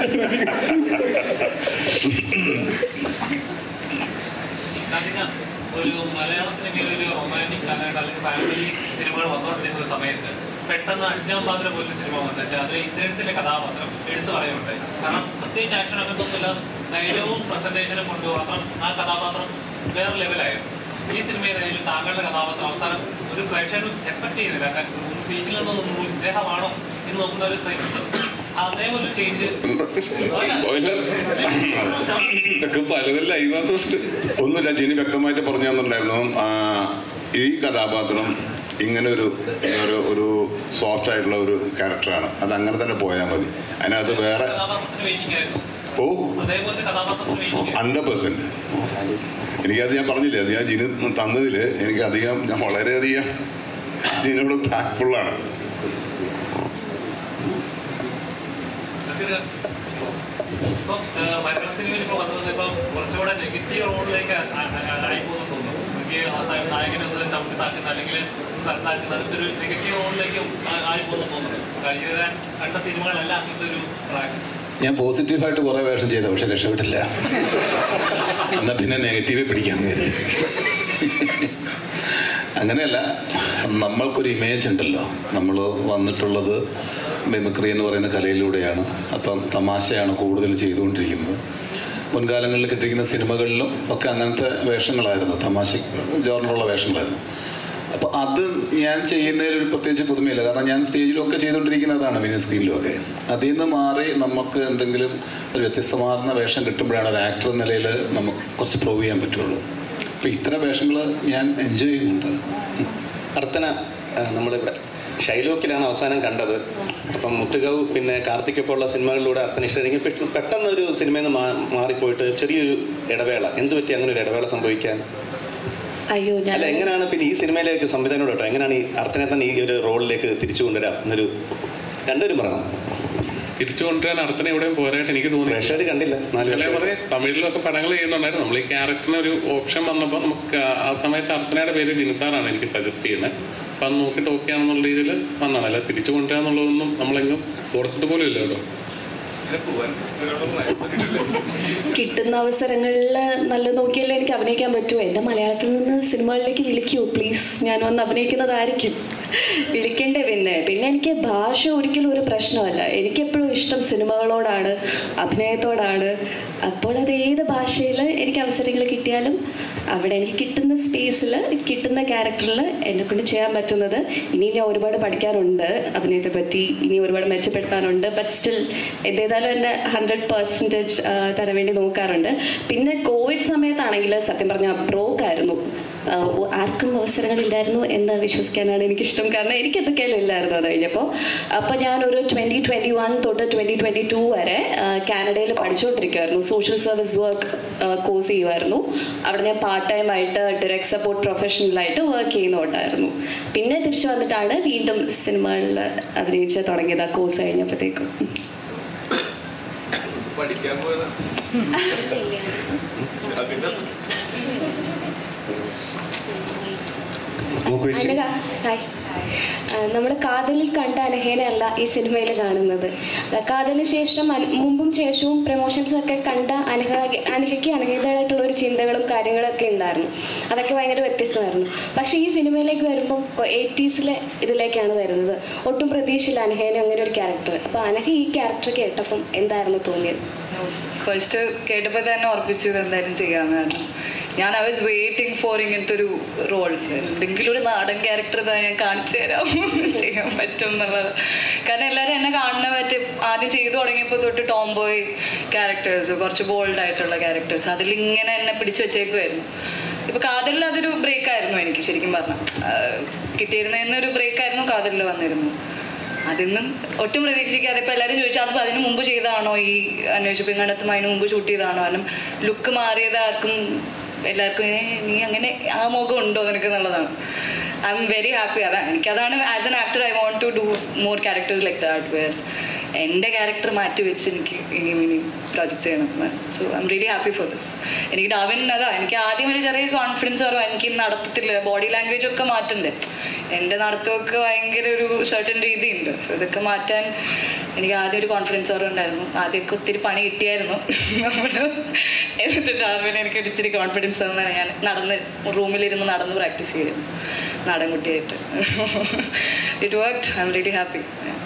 സാധിക ഒരു മലയാള സിനിമയിൽ ഒരു റൊമാൻറ്റിക് കാലഘട്ടം അല്ലെങ്കിൽ ഫാമിലി സിനിമകൾ വന്നുകൊണ്ടിരിക്കുന്ന ഒരു സമയത്ത് പെട്ടെന്ന് അഞ്ചാം പാത്രം പോലൊരു സിനിമ വന്നിട്ട് അത് ഇന്ദ്രൻസിലെ കഥാപാത്രം എടുത്തു പറയുന്നുണ്ടായി കാരണം പ്രത്യേകിച്ച് ആക്ഷൻ അങ്ങനത്തൊന്നുമില്ല ധൈര്യവും പ്രസന്റേഷനും കൊണ്ട് മാത്രം ആ കഥാപാത്രം വേറെ ലെവലായിരുന്നു ഈ സിനിമയിലായാലും താങ്കളുടെ കഥാപാത്രം അവസാനം ഒരു പ്രേക്ഷകനും എക്സ്പെക്ട് ചെയ്യുന്നില്ല കാരണം സീറ്റിൽ നിന്നൊന്നും ഇദ്ദേഹമാണോ എന്ന് നോക്കുന്ന ഒരു അതേപോലെ ഒരു ചേഞ്ച് ഇതൊക്കെ പലതും ലൈവാന്ന് ഒന്നുമില്ല ജിനി വ്യക്തമായിട്ട് പറഞ്ഞു തന്നിട്ടുണ്ടായിരുന്നു ആ, ഈ കഥാപാത്രം ഇങ്ങനെ ഒരു ഒരു ഒരു സോഫ്റ്റ് ആയിട്ടുള്ള ഒരു ക്യാരക്ടറാണ് അത് അങ്ങനെ തന്നെ പോയാൽ മതി അതിനകത്ത് വേറെ കഥാപാത്രത്തിന് വെയിറ്റിംഗ് ആയിരുന്നു ഓ അതേപോലെ കഥാപാത്രത്തിന് വെയിറ്റിംഗ് ഹൺഡ്രഡ് പെർസെൻറ്റ് എനിക്കത് ഞാൻ പറഞ്ഞില്ലേ അത് ഞാൻ ജിന് തന്നതിൽ എനിക്ക് അധികം ഞാൻ വളരെയധികം ജിനോട് താക്ക്ഫുള്ളാണ് ഇപ്പം ഏഹ്, മലയാള സിനിമയിൽ ഇപ്പൊ വന്നത് ഇപ്പം കുറച്ചുകൂടെ നെഗറ്റീവ് റോഡിലേക്ക് ആയി പോകുന്നു തോന്നുന്നു എനിക്ക് ആ സ- നായകനെ ഒന്ന് ചവിട്ടി താക്കുന്ന അല്ലെങ്കിൽ തരത്താക്കുന്ന അങ്ങനത്തെ ഒരു നെഗറ്റീവ് റോഡിലേക്ക് ആയി പോകുന്നു തോന്നുന്നു കഴിഞ്ഞ കണ്ട സിനിമകളെല്ലാം അങ്ങനത്തെ ഒരു ട്രാക്ക് ഞാൻ പോസിറ്റീവായിട്ട് കുറേ വേഷം ചെയ്ത പക്ഷെ രക്ഷപ്പെട്ടില്ല എന്നാൽ പിന്നെ നെഗറ്റീവ് പിടിക്കാന്ന് കരുതി അങ്ങനെയല്ല നമ്മൾക്കൊരു ഇമേജ് ഉണ്ടല്ലോ നമ്മൾ വന്നിട്ടുള്ളത് മിമിക്രി എന്ന് പറയുന്ന കലയിലൂടെയാണ് അപ്പം തമാശയാണ് കൂടുതൽ ചെയ്തുകൊണ്ടിരിക്കുന്നത് മുൻകാലങ്ങളിൽ കിട്ടിയിരിക്കുന്ന സിനിമകളിലും ഒക്കെ അങ്ങനത്തെ വേഷങ്ങളായിരുന്നു തമാശ ജോറിലുള്ള വേഷങ്ങളായിരുന്നു അപ്പോൾ അത് ഞാൻ ചെയ്യുന്നതിൽ ഒരു പ്രത്യേകിച്ച് പുതുമയില്ല കാരണം ഞാൻ സ്റ്റേജിലൊക്കെ ചെയ്തുകൊണ്ടിരിക്കുന്നതാണ് മിനി സ്ക്രീനിലും ഒക്കെ അതിൽ നിന്ന് മാറി നമുക്ക് എന്തെങ്കിലും ഒരു വ്യത്യസ്തമാർന്ന വേഷം കിട്ടുമ്പോഴാണ് ഒരു ആക്ടർ എന്ന നിലയിൽ നമുക്ക് കുറച്ച് പ്രൂവ് ചെയ്യാൻ പറ്റുള്ളൂ അപ്പോൾ ഇത്തരം വേഷങ്ങൾ ഞാൻ എൻജോയ് ചെയ്യുന്നുണ്ട് അർത്തന നമ്മളിവിടെ ഷൈലോക്കിലാണ് അവസാനം കണ്ടത് അപ്പം മുത്തുകവ് പിന്നെ കാർത്തിക്കൊപ്പമുള്ള സിനിമകളിലൂടെ അർത്തന ഇഷ്ടമെങ്കിൽ പെട്ടെന്ന് ഒരു സിനിമയിൽ നിന്ന് മാ- മാറിപ്പോയിട്ട് ചെറിയൊരു ഇടവേള എന്ത് പറ്റി അങ്ങനെ ഒരു ഇടവേള സംഭവിക്കാൻ അയ്യോ ഞാൻ അല്ല എങ്ങനെയാണ് പിന്നെ ഈ സിനിമയിലേക്ക് സംവിധാനോട് കേട്ടോ എങ്ങനെയാണ് ഈ അർത്തനെ തന്നെ ഈ ഒരു റോളിലേക്ക് തിരിച്ചു കൊണ്ടുവരാം എന്നൊരു രണ്ടുപേരും പറയണം തിരിച്ചു കൊണ്ടുവരാൻ അർത്ഥന എവിടെയും പോരായിട്ട് എനിക്ക് തോന്നി പ്രേക്ഷകർ കണ്ടില്ല നാല് അല്ലേ വർഷം. പറഞ്ഞേ തമിഴിലൊക്കെ പടങ്ങൾ ചെയ്യുന്നുണ്ടായിരുന്നു നമ്മൾ ഈ ക്യാരക്ടറിന് ഒരു ഓപ്ഷൻ വന്നപ്പോൾ നമുക്ക് ആ- ആ സമയത്ത് അർത്ഥനയുടെ പേര് ജിൻസാറാണ് എനിക്ക് സജസ്റ്റ് ചെയ്യുന്നത് അപ്പം അത് നോക്കിയിട്ട് ഓക്കെ ആണെന്നുള്ള രീതിയിൽ വന്നതാണ് അല്ല തിരിച്ചു കൊണ്ടുവരിക എന്നുള്ളതൊന്നും നമ്മളെങ്ങും ഓർത്തിട്ട് പോലും ഇല്ല കേട്ടോ കിട്ടുന്ന അവസരങ്ങളിൽ നല്ല നോക്കിയല്ലേ എനിക്ക് അഭിനയിക്കാൻ പറ്റൂ എൻ്റെ മലയാളത്തിൽ നിന്ന് സിനിമകളിലേക്ക് വിളിക്കൂ പ്ലീസ് ഞാൻ വന്ന് അഭിനയിക്കുന്നതായിരിക്കും വിളിക്കണ്ടേ പിന്നെ പിന്നെ എനിക്ക് ഭാഷ ഒരിക്കലും ഒരു പ്രശ്നമല്ല എനിക്കെപ്പോഴും ഇഷ്ടം സിനിമകളോടാണ് അഭിനയത്തോടാണ് അപ്പോൾ അത് ഏത് ഭാഷയിൽ എനിക്ക് അവസരങ്ങൾ കിട്ടിയാലും അവിടെ എനിക്ക് കിട്ടുന്ന സ്പേസിൽ കിട്ടുന്ന ക്യാരക്ടറിൽ എന്നെ കൊണ്ട് ചെയ്യാൻ പറ്റുന്നത് ഇനി ഞാൻ ഒരുപാട് പഠിക്കാനുണ്ട് അഭിനയത്തെ പറ്റി ഇനി ഒരുപാട് മെച്ചപ്പെടുത്താനുണ്ട് ബട്ട് സ്റ്റിൽ എന്തേതായാലും എൻ്റെ ഹൺഡ്രഡ് പെർസെൻറ്റേജ് തരാൻ വേണ്ടി നോക്കാറുണ്ട് പിന്നെ കോവിഡ് സമയത്താണെങ്കിൽ സത്യം പറഞ്ഞാൽ ബ്രോക്കായിരുന്നു ആർക്കും അവസരങ്ങളില്ലായിരുന്നു എന്ന് വിശ്വസിക്കാനാണ് എനിക്കിഷ്ടം കാരണം എനിക്ക് എന്തൊക്കെയാലും ഇല്ലായിരുന്നു അത് കഴിഞ്ഞപ്പോൾ അപ്പോൾ ഞാനൊരു ട്വൻറ്റി ട്വൻറ്റി വൺ തൊട്ട് ട്വൻറ്റി ട്വൻറ്റി ടു വരെ കാനഡയിൽ പഠിച്ചുകൊണ്ടിരിക്കുമായിരുന്നു സോഷ്യൽ സർവീസ് വർക്ക് കോഴ്സ് ചെയ്യുമായിരുന്നു അവിടെ ഞാൻ പാർട്ട് ടൈം ആയിട്ട് ഡയറക്ട് സപ്പോർട്ട് പ്രൊഫഷണലായിട്ട് വർക്ക് ചെയ്യുന്നുണ്ടായിരുന്നു പിന്നെ തിരിച്ചു വന്നിട്ടാണ് വീണ്ടും സിനിമകളിൽ അഭിനയിച്ച് തുടങ്ങിയത് ആ കോഴ്സ് കഴിഞ്ഞപ്പോഴത്തേക്കും പഠിക്കാൻ പോയത് അനഘ ഹായ് നമ്മൾ കാതലിൽ കണ്ട അനഘേനയല്ല ഈ സിനിമയിൽ കാണുന്നത് കാതലിന് ശേഷം അന- മുമ്പും ശേഷവും പ്രൊമോഷൻസ് ഒക്കെ കണ്ട അനഘ അനഘയ്ക്ക് അനഘേതായിട്ടുള്ള ഒരു ചിന്തകളും കാര്യങ്ങളൊക്കെ ഉണ്ടായിരുന്നു അതൊക്കെ ഭയങ്കര വ്യത്യസ്തമായിരുന്നു പക്ഷേ ഈ സിനിമയിലേക്ക് വരുമ്പം എയ്റ്റീസിലെ ഇതിലേക്കാണ് വരുന്നത് ഒട്ടും പ്രതീക്ഷയില്ല അനഘേനെ അങ്ങനെ ഒരു ക്യാരക്ടർ അപ്പോൾ അനഘ ഈ ക്യാരക്ടർ കേട്ടപ്പം എന്തായിരുന്നു തോന്നിയത് ഫസ്റ്റ് കേട്ടപ്പോൾ തന്നെ ഉറപ്പിച്ചു ഇത് എന്തായാലും ചെയ്യാമെന്ന് കാരണം ഞാൻ ഐ വാസ് വെയിറ്റിംഗ് ഫോർ ഇങ്ങനത്തെ ഒരു റോൾ എന്തെങ്കിലും ഒരു നാടൻ ക്യാരക്ടർ ഇതാ ഞാൻ കാണിച്ചു തരാം ചെയ്യാൻ പറ്റും എന്നുള്ളത് കാരണം എല്ലാവരും എന്നെ കാണുന്ന പറ്റി ആദ്യം ചെയ്തു തുടങ്ങിയപ്പോൾ തൊട്ട് ടോം ബോയ് ക്യാരക്ടേഴ്സ് കുറച്ച് ബോൾഡ് ആയിട്ടുള്ള ക്യാരക്ടേഴ്സ് അതിലിങ്ങനെ എന്നെ പിടിച്ചു വെച്ചേക്കുമായിരുന്നു ഇപ്പൊ കാതലിൽ അതൊരു ബ്രേക്ക് ആയിരുന്നു എനിക്ക് ശരിക്കും പറഞ്ഞാൽ കിട്ടിയിരുന്നൊരു ബ്രേക്ക് ആയിരുന്നു കാതലിൽ വന്നിരുന്നു അതിന്നും ഒട്ടും പ്രതീക്ഷിക്കാതെ ഇപ്പൊ എല്ലാവരും ചോദിച്ചാൽ അതിപ്പോ അതിന് മുമ്പ് ചെയ്തതാണോ ഈ അന്വേഷിപ്പിങ്ങടത്തും അതിന് മുമ്പ് ഷൂട്ട് ചെയ്തതാണോ കാരണം ലുക്ക് മാറിയത് ആർക്കും എല്ലാവർക്കും "ഏ, നീ അങ്ങനെ ആ മുഖം ഉണ്ടോ നിനക്ക് എന്നുള്ളതാണ് ഐ എം വെരി ഹാപ്പി അതാണ് എനിക്കതാണ് as an actor I want to do more characters like that where എൻ്റെ ക്യാരക്ടർ മാറ്റി വെച്ച് എനിക്ക് ഇനിയും ഇനി പ്രോജക്റ്റ് ചെയ്യണം so I'm really happy for this എനിക്ക് ഡാവിൻ അതാ എനിക്ക് ആദ്യം ഒരു ചെറിയ കോൺഫിഡൻസ് കുറവ് എനിക്ക് നടത്തത്തില്ല ബോഡി ലാംഗ്വേജ് ഒക്കെ മാറ്റണ്ടേ എൻ്റെ നടത്തമൊക്കെ ഭയങ്കര ഒരു സർട്ടൻ രീതിയുണ്ട് സോ ഇതൊക്കെ മാറ്റാൻ എനിക്ക് ആദ്യം ഒരു കോൺഫിഡൻസ് കുറവുണ്ടായിരുന്നു ആദ്യമൊക്കെ ഒത്തിരി പണി കിട്ടിയായിരുന്നു നമ്മൾ എന്നിട്ട് ഡാർവിൻ എനിക്ക് ഒരു ഇച്ചിരി കോൺഫിഡൻസ് തന്നാണ് ഞാൻ നടന്ന് റൂമിലിരുന്ന് നടന്ന് പ്രാക്ടീസ് ചെയ്തു നാടൻകുട്ടിയായിട്ട് it work I'm really happy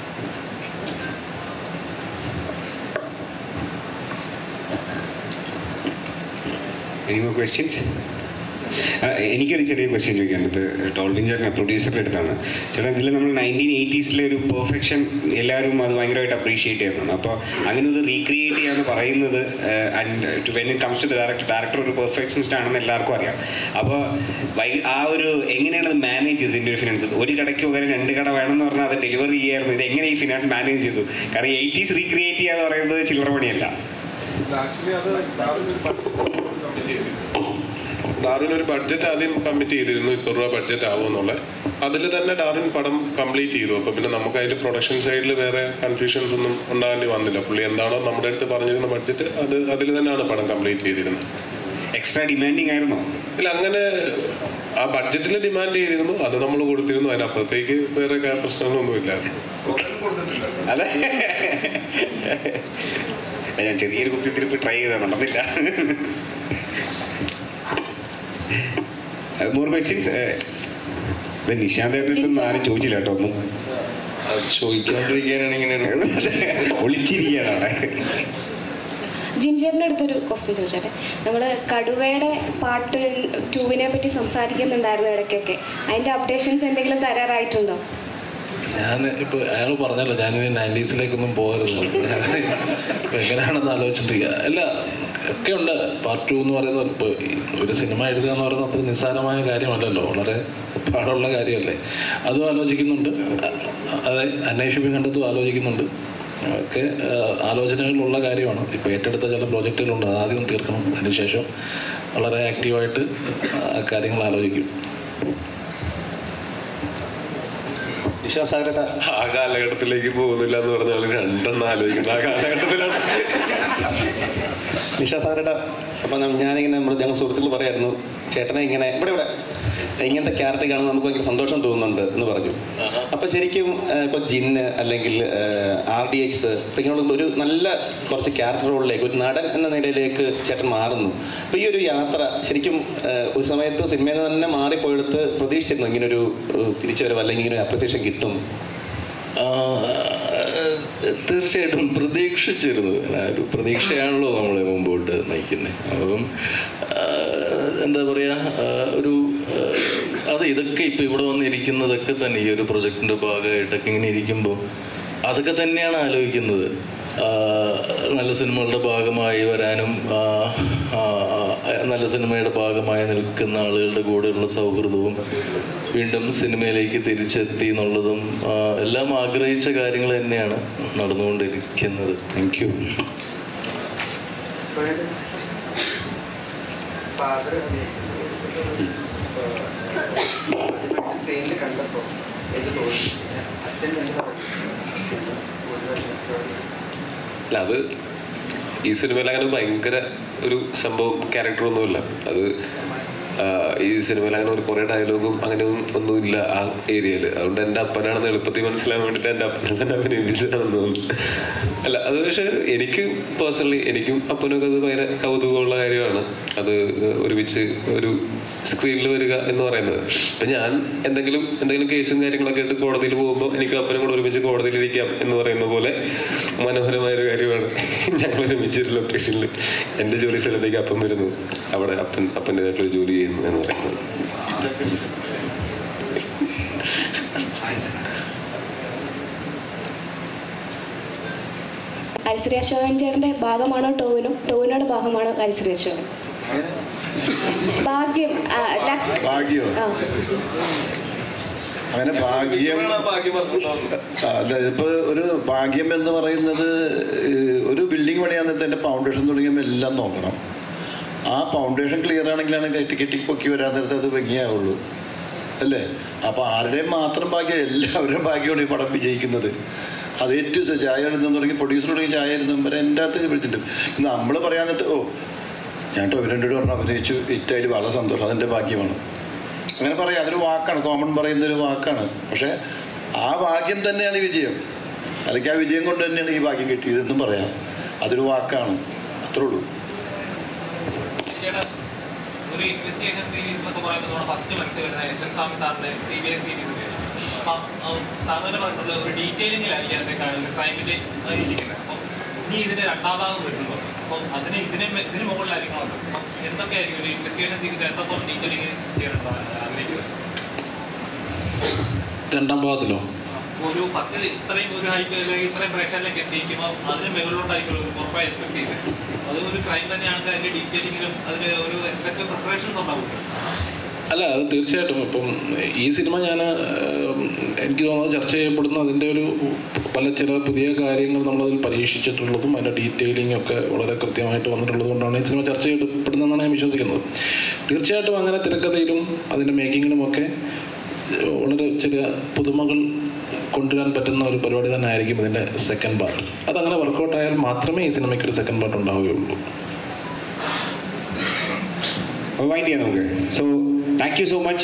Any more questions? ആ, എനിക്കൊരു ചെറിയ ക്വസ്റ്റ്യൻ ചോദിക്കാനുണ്ട് ടോൾവിൻ ചേട്ടൻ പ്രൊഡ്യൂസറുടെ അടുത്താണ് ചേട്ടാ ഇതിൽ നമ്മൾ നയൻറ്റീൻ എയ്റ്റീസിലെ ഒരു പെർഫെക്ഷൻ എല്ലാവരും അത് ഭയങ്കരമായിട്ട് അപ്രീഷിയേറ്റ് ചെയ്യുന്നുണ്ട് അപ്പോൾ അങ്ങനെ ഇത് റീക്രിയേറ്റ് ചെയ്യാന്ന് പറയുന്നത് and when it comes to director director ഒരു പെർഫെക്ഷനിസ്റ്റ് ആണെന്ന് എല്ലാവർക്കും അറിയാം അപ്പോൾ ആ ഒരു എങ്ങനെയാണ് അത് മാനേജ് ചെയ്തത് ഇതിൻ്റെ ഒരു ഫിനാൻസ് ഒരു കടയ്ക്ക് പകരം രണ്ട് കട വേണമെന്ന് പറഞ്ഞാൽ അത് ഡെലിവറി ചെയ്യായിരുന്നു ഇത് എങ്ങനെ ഈ ഫിനാൻസ് മാനേജ് ചെയ്തു കാരണം എയ്റ്റീസ് റീക്രിയേറ്റ് ചെയ്യുക എന്ന് പറയുന്നത് ചില്ലറ പണിയല്ല ആക്ച്വലി അത് ഡാർവിൻ ഒരു ബഡ്ജറ്റ് ആദ്യം കമ്മിറ്റ് ചെയ്തിരുന്നു ഇത്ര രൂപ ബഡ്ജറ്റ് ആവുമെന്നുള്ള അതിൽ തന്നെ ഡാർവിൻ പടം കംപ്ലീറ്റ് ചെയ്തു അപ്പോൾ പിന്നെ നമുക്ക് അതിൽ പ്രൊഡക്ഷൻ സൈഡിൽ വേറെ കൺഫ്യൂഷൻസ് ഒന്നും ഉണ്ടാകേണ്ടി വന്നില്ല പുള്ളി എന്താണോ നമ്മുടെ അടുത്ത് പറഞ്ഞിരുന്ന ബഡ്ജറ്റ് അത് അതിൽ തന്നെയാണ് പടം കംപ്ലീറ്റ് ചെയ്തിരുന്നത് എക്സ്ട്രാ ഡിമാൻഡിങ് ആയിരുന്നോ ഇല്ല അങ്ങനെ ആ ബഡ്ജറ്റിൽ ഡിമാൻഡ് ചെയ്തിരുന്നു അത് നമ്മൾ കൊടുത്തിരുന്നു അതിനപ്പുറത്തേക്ക് വേറെ ക- പ്രശ്നങ്ങളൊന്നും ഇല്ലായിരുന്നു അതെ ഞാൻ ചെറിയൊരു കുത്തിത്തിരിപ്പ് ട്രൈ ചെയ്താൽ നടന്നില്ല മോർ ക്വസ്റ്റ്യൻസ് നിശാന്ത് ഏട്ടനടുത്തൊന്നും ആരും ചോദിച്ചില്ല കേട്ടോ ഒന്നും ചോദിക്കാണ്ടിരിക്കാനാണ് ഇങ്ങനെ ഒളിച്ചിരിക്കുകയാണ് അവിടെ ജിഞ്ചറിൻ്റെ അടുത്തൊരു ക്വസ്റ്റ്യൻ ചോദിച്ചോട്ടെ നമ്മൾ കടുവയുടെ പാട്ട് ടൂവിനെ പറ്റി സംസാരിക്കുന്നുണ്ടായിരുന്നു ഇടയ്ക്കൊക്കെ അതിൻ്റെ അപ്ഡേഷൻസ് എന്തെങ്കിലും തരാറായിട്ടുണ്ടോ ഞാൻ ഇപ്പോൾ അയാൾ പറഞ്ഞല്ലോ ഞാനിനി നയൻറ്റീസിലേക്കൊന്നും പോകരുത് ഇപ്പം എങ്ങനെയാണെന്ന് ആലോചിച്ചിട്ടിരിക്കുക അല്ല ഒക്കെ ഉണ്ട് പാർട്ട് ടു എന്ന് പറയുന്നത് ഇപ്പോൾ ഒരു സിനിമ എഴുതുക എന്ന് പറയുന്നത് അത്ര നിസ്സാരമായ കാര്യമല്ലല്ലോ വളരെ പാടുള്ള കാര്യമല്ലേ അതും ആലോചിക്കുന്നുണ്ട് അതെ അന്വേഷിപ്പിക്കും കണ്ടതും ആലോചിക്കുന്നുണ്ട് ഒക്കെ ആ, ആലോചനകളുള്ള കാര്യമാണ് ഇപ്പോൾ ഏറ്റെടുത്ത ചില പ്രോജക്റ്റുകളുണ്ട് അത് ആദ്യം തീർക്കണം അതിനുശേഷം വളരെ ആക്റ്റീവായിട്ട് ആ കാര്യങ്ങൾ ആലോചിക്കും വിശ്വാസാഗ്രത ആ കാലഘട്ടത്തിലേക്ക് പോകുന്നില്ല എന്ന് പറഞ്ഞാൽ രണ്ടെണ്ണം ആലോചിക്കുന്നത് ആ കാലഘട്ടത്തിലാണ് നിഷാസാരുടെ അപ്പം ഞാനിങ്ങനെ നമ്മൾ ഞങ്ങൾ സുഹൃത്തുക്കൾ പറയായിരുന്നു ചേട്ടനെ ഇങ്ങനെ ഇവിടെ ഇവിടെ ഇങ്ങനത്തെ ക്യാരക്ടർ കാണുമ്പോൾ നമുക്ക് ഭയങ്കര സന്തോഷം തോന്നുന്നുണ്ട് എന്ന് പറഞ്ഞു അപ്പം ശരിക്കും ഏഹ്, ഇപ്പൊ ജിന്ന് അല്ലെങ്കിൽ ആർ ഡി എക്സ് ഇപ്പം ഇങ്ങനെയുള്ള ഒരു നല്ല കുറച്ച് ക്യാരക്ടർ റോളിലേക്ക് ഒരു നടൻ എന്ന നിലയിലേക്ക് ചേട്ടൻ മാറുന്നു അപ്പോൾ ഈ ഒരു യാത്ര ശരിക്കും ഏഹ്, ഒരു സമയത്ത് സിനിമയിൽ നിന്ന് തന്നെ മാറിപ്പോയെടുത്ത് പ്രതീക്ഷിച്ചിരുന്നു ഇങ്ങനൊരു ഏഹ്, തിരിച്ചുവരവ് അല്ലെങ്കിൽ ഇങ്ങനെ അപ്രിസിയേഷൻ കിട്ടും ആ, തീർച്ചയായിട്ടും പ്രതീക്ഷിച്ചിരുന്നു ആ ഒരു പ്രതീക്ഷയാണല്ലോ നമ്മളെ മുമ്പോട്ട് നയിക്കുന്നത് അപ്പം ആ, എന്താ പറയുക ആ, ഒരു ആ, അത് ഇതൊക്കെ ഇപ്പം ഇവിടെ വന്നിരിക്കുന്നതൊക്കെ തന്നെ ഈ ഒരു പ്രൊജക്ടിൻ്റെ ഭാഗമായിട്ടൊക്കെ ഇങ്ങനെ ഇരിക്കുമ്പോൾ അതൊക്കെ തന്നെയാണ് ആലോചിക്കുന്നത് ആ, നല്ല സിനിമകളുടെ ഭാഗമായി വരാനും ആ, ആ, ആ, നല്ല സിനിമയുടെ ഭാഗമായി നിൽക്കുന്ന ആളുകളുടെ കൂടെയുള്ള സൗഹൃദവും വീണ്ടും സിനിമയിലേക്ക് തിരിച്ചെത്തി എന്നുള്ളതും ആ, എല്ലാം ആഗ്രഹിച്ച കാര്യങ്ങൾ തന്നെയാണ് നടന്നുകൊണ്ടിരിക്കുന്നത് താങ്ക് യു കണ്ടപ്പോ എന്ത് തോന്നി അച്ഛൻ എന്ത് പറഞ്ഞു അല്ല അത് ഈ സിനിമയിൽ അങ്ങനെ ഭയങ്കര ഒരു സംഭവം ക്യാരക്ടറൊന്നുമില്ല അത് ആ, ഈ സിനിമയിൽ അങ്ങനെ ഒരു കുറേ ഡയലോഗും അങ്ങനെ ഒന്നും ഇല്ല ആ ഏരിയയിൽ അതുകൊണ്ട് എൻ്റെ അപ്പനാണെന്ന് എളുപ്പത്തിൽ മനസ്സിലാൻ വേണ്ടിയിട്ട് എൻ്റെ അപ്പനെ തന്നെ അഭിനയിപ്പിച്ചതാണെന്ന് തോന്നുന്നു അല്ല അത് പക്ഷെ എനിക്ക് പേഴ്സണലി എനിക്കും അപ്പനൊക്കെ അത് ഭയങ്കര കൗതുകമുള്ള കാര്യമാണ് അത് ഒരുമിച്ച് ഒരു സ്ക്രീനിൽ വരിക എന്ന് പറയുന്നത് ഇപ്പം ഞാൻ എന്തെങ്കിലും എന്തെങ്കിലും കേസും കാര്യങ്ങളൊക്കെ ആയിട്ട് കോടതിയിൽ പോകുമ്പോൾ എനിക്ക് അപ്പനും കൂടെ ഒരുമിച്ച് കോടതിയിൽ ഇരിക്കാം എന്ന് പറയുന്ന പോലെ മനോഹരമായ ഒരു കാര്യമാണ് ഞങ്ങൾ ഒരുമിച്ച് ഒരു ലൊക്കേഷനിൽ എൻ്റെ ജോലി സ്ഥലത്തേക്ക് അപ്പം വരുന്നു അവിടെ അപ്പൻ അപ്പൻ്റെതായിട്ടുള്ള ജോലി ചെയ്യുന്നു എന്ന് പറയുന്നത് ഐശ്വര്യ ശോഭൻ ചേട്ടൻ്റെ ഭാഗമാണോ ടോവിനോ ടോവിനോട് ഭാഗമാണോ ഐശ്വര്യ ശോഭൻ ഭാഗ്യം ആ, luck. ഭാഗ്യോ ആ. അങ്ങനെ ഭാഗ്യം അല്ല ഇപ്പൊ ഒരു ഭാഗ്യം എന്ന് പറയുന്നത് ഏഹ്, ഒരു ബിൽഡിംഗ് പണിയാൻ നേരത്തെ എൻ്റെ ഫൗണ്ടേഷൻ തുടങ്ങിയപ്പോൾ എല്ലാം നോക്കണം ആ ഫൗണ്ടേഷൻ ക്ലിയർ ആണെങ്കിലാണ് കെട്ടി കെട്ടി പൊക്കി വരാൻ നേരത്തെ അത് ഭംഗിയാവുള്ളൂ അല്ലേ അപ്പോൾ ആരുടെയും മാത്രം ഭാഗ്യം എല്ലാവരുടെയും ഭാഗ്യമാണ് ഈ പടം വിജയിക്കുന്നത് അത് ഏറ്റവും സ- ചായ എഴുതുന്ന തുടങ്ങി പ്രൊഡ്യൂസർ തുടങ്ങി ചായ എഴുതുന്ന വരെ എൻ്റെ അകത്ത് വിളിച്ചിട്ടുണ്ട് നമ്മൾ പറയാൻ നേരത്തെ ഓ ഞാൻ ടോവിനോട് പറഞ്ഞ് അഭിനയിച്ചു ഹിറ്റായിട്ട് വളരെ സന്തോഷം അതെൻ്റെ ഭാഗ്യമാണ് അങ്ങനെ പറയാം അതൊരു വാക്കാണ് കോമൺ പറയുന്ന ഒരു വാക്കാണ് പക്ഷേ ആ ഭാഗ്യം തന്നെയാണ് ഈ വിജയം അല്ലെങ്കിൽ ആ വിജയം കൊണ്ട് തന്നെയാണ് ഈ ഭാഗ്യം കിട്ടിയതെന്നും പറയാം അതൊരു വാക്കാണ് അത്രേ ഉള്ളൂ ചേട്ടാ ഒരു ഇൻവെസ്റ്റിഗേഷൻ സീരീസ് എന്നൊക്കെ പറയുമ്പോൾ നമ്മുടെ ഫസ്റ്റ് മനസ്സിൽ വരുന്ന എസ് എൻ സ്വാമി സാറിന്റെ സി ബി എസ് സീരീസ് അപ്പം സാധാരണമായിട്ടുള്ള ഒരു ഡീറ്റെയിലിംഗിലായിരിക്കും അതിന്റെ ക്രൈമിന്റെ ഇരിക്കുന്നത് അപ്പം ഇനി ഇതിന്റെ രണ്ടാം ഭാഗം വരുന്നു അപ്പം അതിന് ഇതിനെ മെ- ഇതിന് മുകളിലായിരിക്കണം അപ്പം എന്തൊക്കെയായിരിക്കും ഒരു ഇൻവെസ്റ്റിഗേഷൻ സീരീസ് എത്രത്തോളം ഡീറ്റെയിലിംഗ് ചെയ്യണം ആഗ്രഹിക്കുന്നത് രണ്ടാം ഭാഗത്തിലോ ഒരു ഫസ്റ്റ് ഇത്രയും ഒരു ഹൈപ്പ് ഇത്രയും പ്രഷറിലേക്ക് എത്തിക്കുമ്പോൾ അതിന് മുകളിലോട്ടായിരിക്കും ഒരു ഉറപ്പായി എക്സ്പെക്ട് ചെയ്തത് അത് ഒരു ക്രൈം തന്നെയാണെങ്കിൽ അതിന്റെ ഡീറ്റെയിലിംഗിലും അതിന് ഒരു എന്തൊക്കെ പ്രിപ്പറേഷൻസ് ഉണ്ടാവും അല്ല അത് തീർച്ചയായിട്ടും ഇപ്പം ഈ സിനിമ ഞാൻ എനിക്ക് തോന്നുന്നത് ചർച്ച ചെയ്യപ്പെടുന്ന അതിൻ്റെ ഒരു പല ചില പുതിയ കാര്യങ്ങൾ നമ്മളതിൽ പരീക്ഷിച്ചിട്ടുള്ളതും അതിൻ്റെ ഡീറ്റെയിലിംഗ് ഒക്കെ വളരെ കൃത്യമായിട്ട് വന്നിട്ടുള്ളത് കൊണ്ടാണ് ഈ സിനിമ ചർച്ച ചെയ്യപ്പെടുന്നതെന്നാണ് ഞാൻ വിശ്വസിക്കുന്നത് തീർച്ചയായിട്ടും അങ്ങനെ തിരക്കഥയിലും അതിൻ്റെ മേക്കിങ്ങിലും ഒക്കെ വളരെ ചെറിയ പുതുമകൾ കൊണ്ടുവരാൻ പറ്റുന്ന ഒരു പരിപാടി തന്നെ ആയിരിക്കും ഇതിൻ്റെ സെക്കൻഡ് പാർട്ട് അതങ്ങനെ വർക്കൗട്ട് ആയാൽ മാത്രമേ ഈ സിനിമയ്ക്ക് ഒരു സെക്കൻഡ് പാർട്ട് ഉണ്ടാവുകയുള്ളൂ വൈൻഡ് ചെയ്യാം നമുക്ക് so thank you so much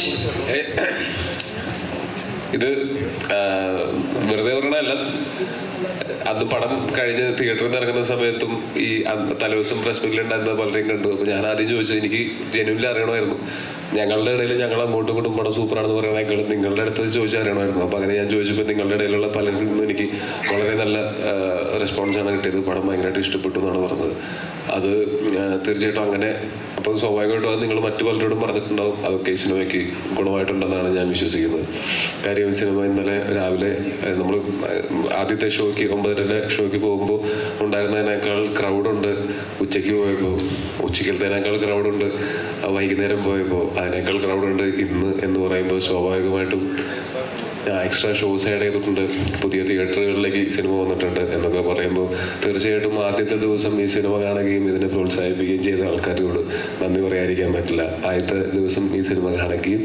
ഇത് ആ, വെറുതെ പറയണല്ല അത് പടം കഴിഞ്ഞ് തിയേറ്ററിൽ നിന്ന് ഇറങ്ങുന്ന സമയത്തും ഈ അന്ന് തലേദിവസം പ്രസ് മീറ്റിൽ ഉണ്ടായിരുന്ന പലരെയും കണ്ടു അപ്പോൾ ഞാൻ ആദ്യം ചോദിച്ചത് എനിക്ക് ജനുവിൽ അറിയണമായിരുന്നു ഞങ്ങളുടെ ഇടയിൽ ഞങ്ങൾ അങ്ങോട്ടും ഇങ്ങോട്ടും പടം സൂപ്പറാണെന്ന് പറയണേക്കാൾ നിങ്ങളുടെ അടുത്ത് ചോദിച്ചാൽ അറിയണമായിരുന്നു അപ്പോൾ അങ്ങനെ ഞാൻ ചോദിച്ചപ്പോൾ നിങ്ങളുടെ ഇടയിലുള്ള പലരിൽ നിന്നും എനിക്ക് വളരെ നല്ല റെസ്പോൺസാണ് കിട്ടിയത് പടം ഭയങ്കരമായിട്ട് ഇഷ്ടപ്പെട്ടു എന്നാണ് പറഞ്ഞത് അത് ആ, തീർച്ചയായിട്ടും അങ്ങനെ അപ്പോൾ സ്വാഭാവികമായിട്ടും അത് നിങ്ങൾ മറ്റു പലരോടും പറഞ്ഞിട്ടുണ്ടാവും അതൊക്കെ ഈ സിനിമയ്ക്ക് ഗുണമായിട്ടുണ്ടെന്നാണ് ഞാൻ വിശ്വസിക്കുന്നത് കാര്യം ഈ സിനിമ ഇന്നലെ രാവിലെ നമ്മൾ ആദ്യത്തെ ഷോയ്ക്ക് ഒമ്പതരയുടെ ഷോയ്ക്ക് പോകുമ്പോൾ ഉണ്ടായിരുന്നതിനേക്കാൾ ക്രൗഡുണ്ട് ഉച്ചയ്ക്ക് പോയപ്പോൾ ഉച്ചയ്ക്കലത്തേനേക്കാൾ ക്രൗഡുണ്ട് വൈകുന്നേരം പോയപ്പോൾ അതിനേക്കാൾ ക്രൗഡുണ്ട് ഇന്ന് എന്ന് പറയുമ്പോൾ സ്വാഭാവികമായിട്ടും എക്സ്ട്രാ ഷോസ് ആഡ് ചെയ്തിട്ടുണ്ട് പുതിയ തിയേറ്ററുകളിലേക്ക് ഈ സിനിമ വന്നിട്ടുണ്ട് എന്നൊക്കെ പറയുമ്പോൾ തീർച്ചയായിട്ടും ആദ്യത്തെ ദിവസം ഈ സിനിമ കാണുകയും ഇതിനെ പ്രോത്സാഹിപ്പിക്കുകയും ചെയ്ത ആൾക്കാരോട് നന്ദി പറയാതിരിക്കാൻ പറ്റില്ല ആദ്യത്തെ ദിവസം ഈ സിനിമ കാണുകയും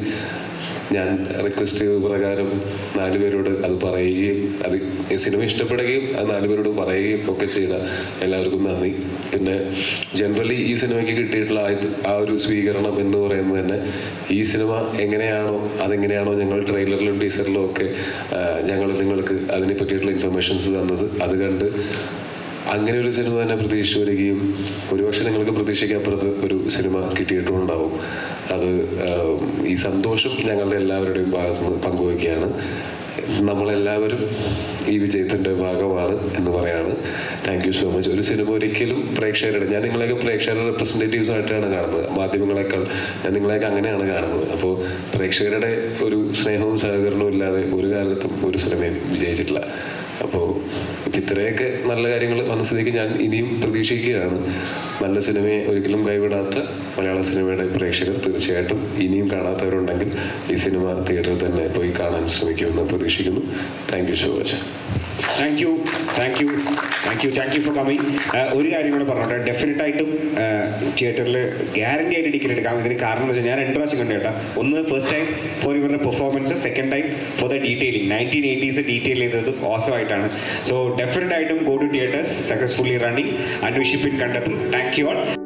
ഞാൻ റിക്വസ്റ്റ് ചെയ്ത പ്രകാരം നാലുപേരോട് അത് പറയുകയും അത് ഈ സിനിമ ഇഷ്ടപ്പെടുകയും അത് നാലുപേരോട് പറയുകയും ഒക്കെ ചെയ്ത എല്ലാവർക്കും നന്ദി പിന്നെ ജനറലി ഈ സിനിമയ്ക്ക് കിട്ടിയിട്ടുള്ള ആദ്യ- ആ ഒരു സ്വീകരണം എന്ന് പറയുന്നത് തന്നെ ഈ സിനിമ എങ്ങനെയാണോ അതെങ്ങനെയാണോ ഞങ്ങൾ ട്രെയിലറിലും ടീസറിലും ഒക്കെ ഞങ്ങൾ നിങ്ങൾക്ക് അതിനെ പറ്റിയിട്ടുള്ള ഇൻഫർമേഷൻസ് തന്നത് അത് കണ്ട് അങ്ങനെ ഒരു സിനിമ തന്നെ പ്രതീക്ഷിച്ചു വരികയും ഒരുപക്ഷെ നിങ്ങൾക്ക് പ്രതീക്ഷയ്ക്കപ്പുറത്ത് ഒരു സിനിമ കിട്ടിയിട്ടുണ്ടാവും അത് ആഹ്, ഈ സന്തോഷം ഞങ്ങളുടെ എല്ലാവരുടെയും ഭാഗത്ത് നിന്ന് പങ്കുവയ്ക്കുകയാണ് നമ്മളെല്ലാവരും ഈ വിജയത്തിൻ്റെ ഭാഗമാണ് എന്ന് പറയാണ് താങ്ക് യു സോ മച്ച് ഒരു സിനിമ ഒരിക്കലും പ്രേക്ഷകരുടെ ഞാൻ നിങ്ങളെയൊക്കെ പ്രേക്ഷകരുടെ റെപ്രസെൻറ്റേറ്റീവ്സ് ആയിട്ടാണ് കാണുന്നത് മാധ്യമങ്ങളെക്കാൾ ഞാൻ നിങ്ങളെയൊക്കെ അങ്ങനെയാണ് കാണുന്നത് അപ്പോൾ പ്രേക്ഷകരുടെ ഒരു സ്നേഹവും സഹകരണവും ഇല്ലാതെ ഒരു കാലത്തും ഒരു സിനിമയും വിജയിച്ചിട്ടില്ല അപ്പോൾ ഇപ്പം ഇത്രയൊക്കെ നല്ല കാര്യങ്ങൾ വന്ന സ്ഥിതിക്ക് ഞാൻ ഇനിയും പ്രതീക്ഷിക്കുകയാണ് നല്ല സിനിമയെ ഒരിക്കലും കൈവിടാത്ത മലയാള സിനിമയുടെ പ്രേക്ഷകർ തീർച്ചയായിട്ടും ഇനിയും കാണാത്തവരുണ്ടെങ്കിൽ ഈ സിനിമ തിയേറ്ററിൽ തന്നെ പോയി കാണാൻ ശ്രമിക്കുമെന്ന് പ്രതീക്ഷിക്കുന്നു thank you so much thank you thank you thank you thank you for coming ഒരു കാര്യം കൂടെ പറഞ്ഞോട്ടെ ഡെഫിനറ്റ് ആയിട്ടും തിയേറ്ററിൽ ഗ്യാരണ്ടി ആയിട്ട് ടിക്കറ്റ് എടുക്കാം ഇതിന് കാരണം എന്ന് വെച്ചാൽ ഞാൻ രണ്ട് പ്രാവശ്യം കണ്ടു കേട്ടോ ഒന്ന് ഫസ്റ്റ് ടൈം ഫോർ ഇവരുടെ performance second time for the detailing nineteen eighties detail ചെയ്തത് ഓസം ആയിട്ടാണ് സോ ഡെഫിനറ്റ് ആയിട്ടും go to theatres successfully running Anweshippin Kandethum thank you all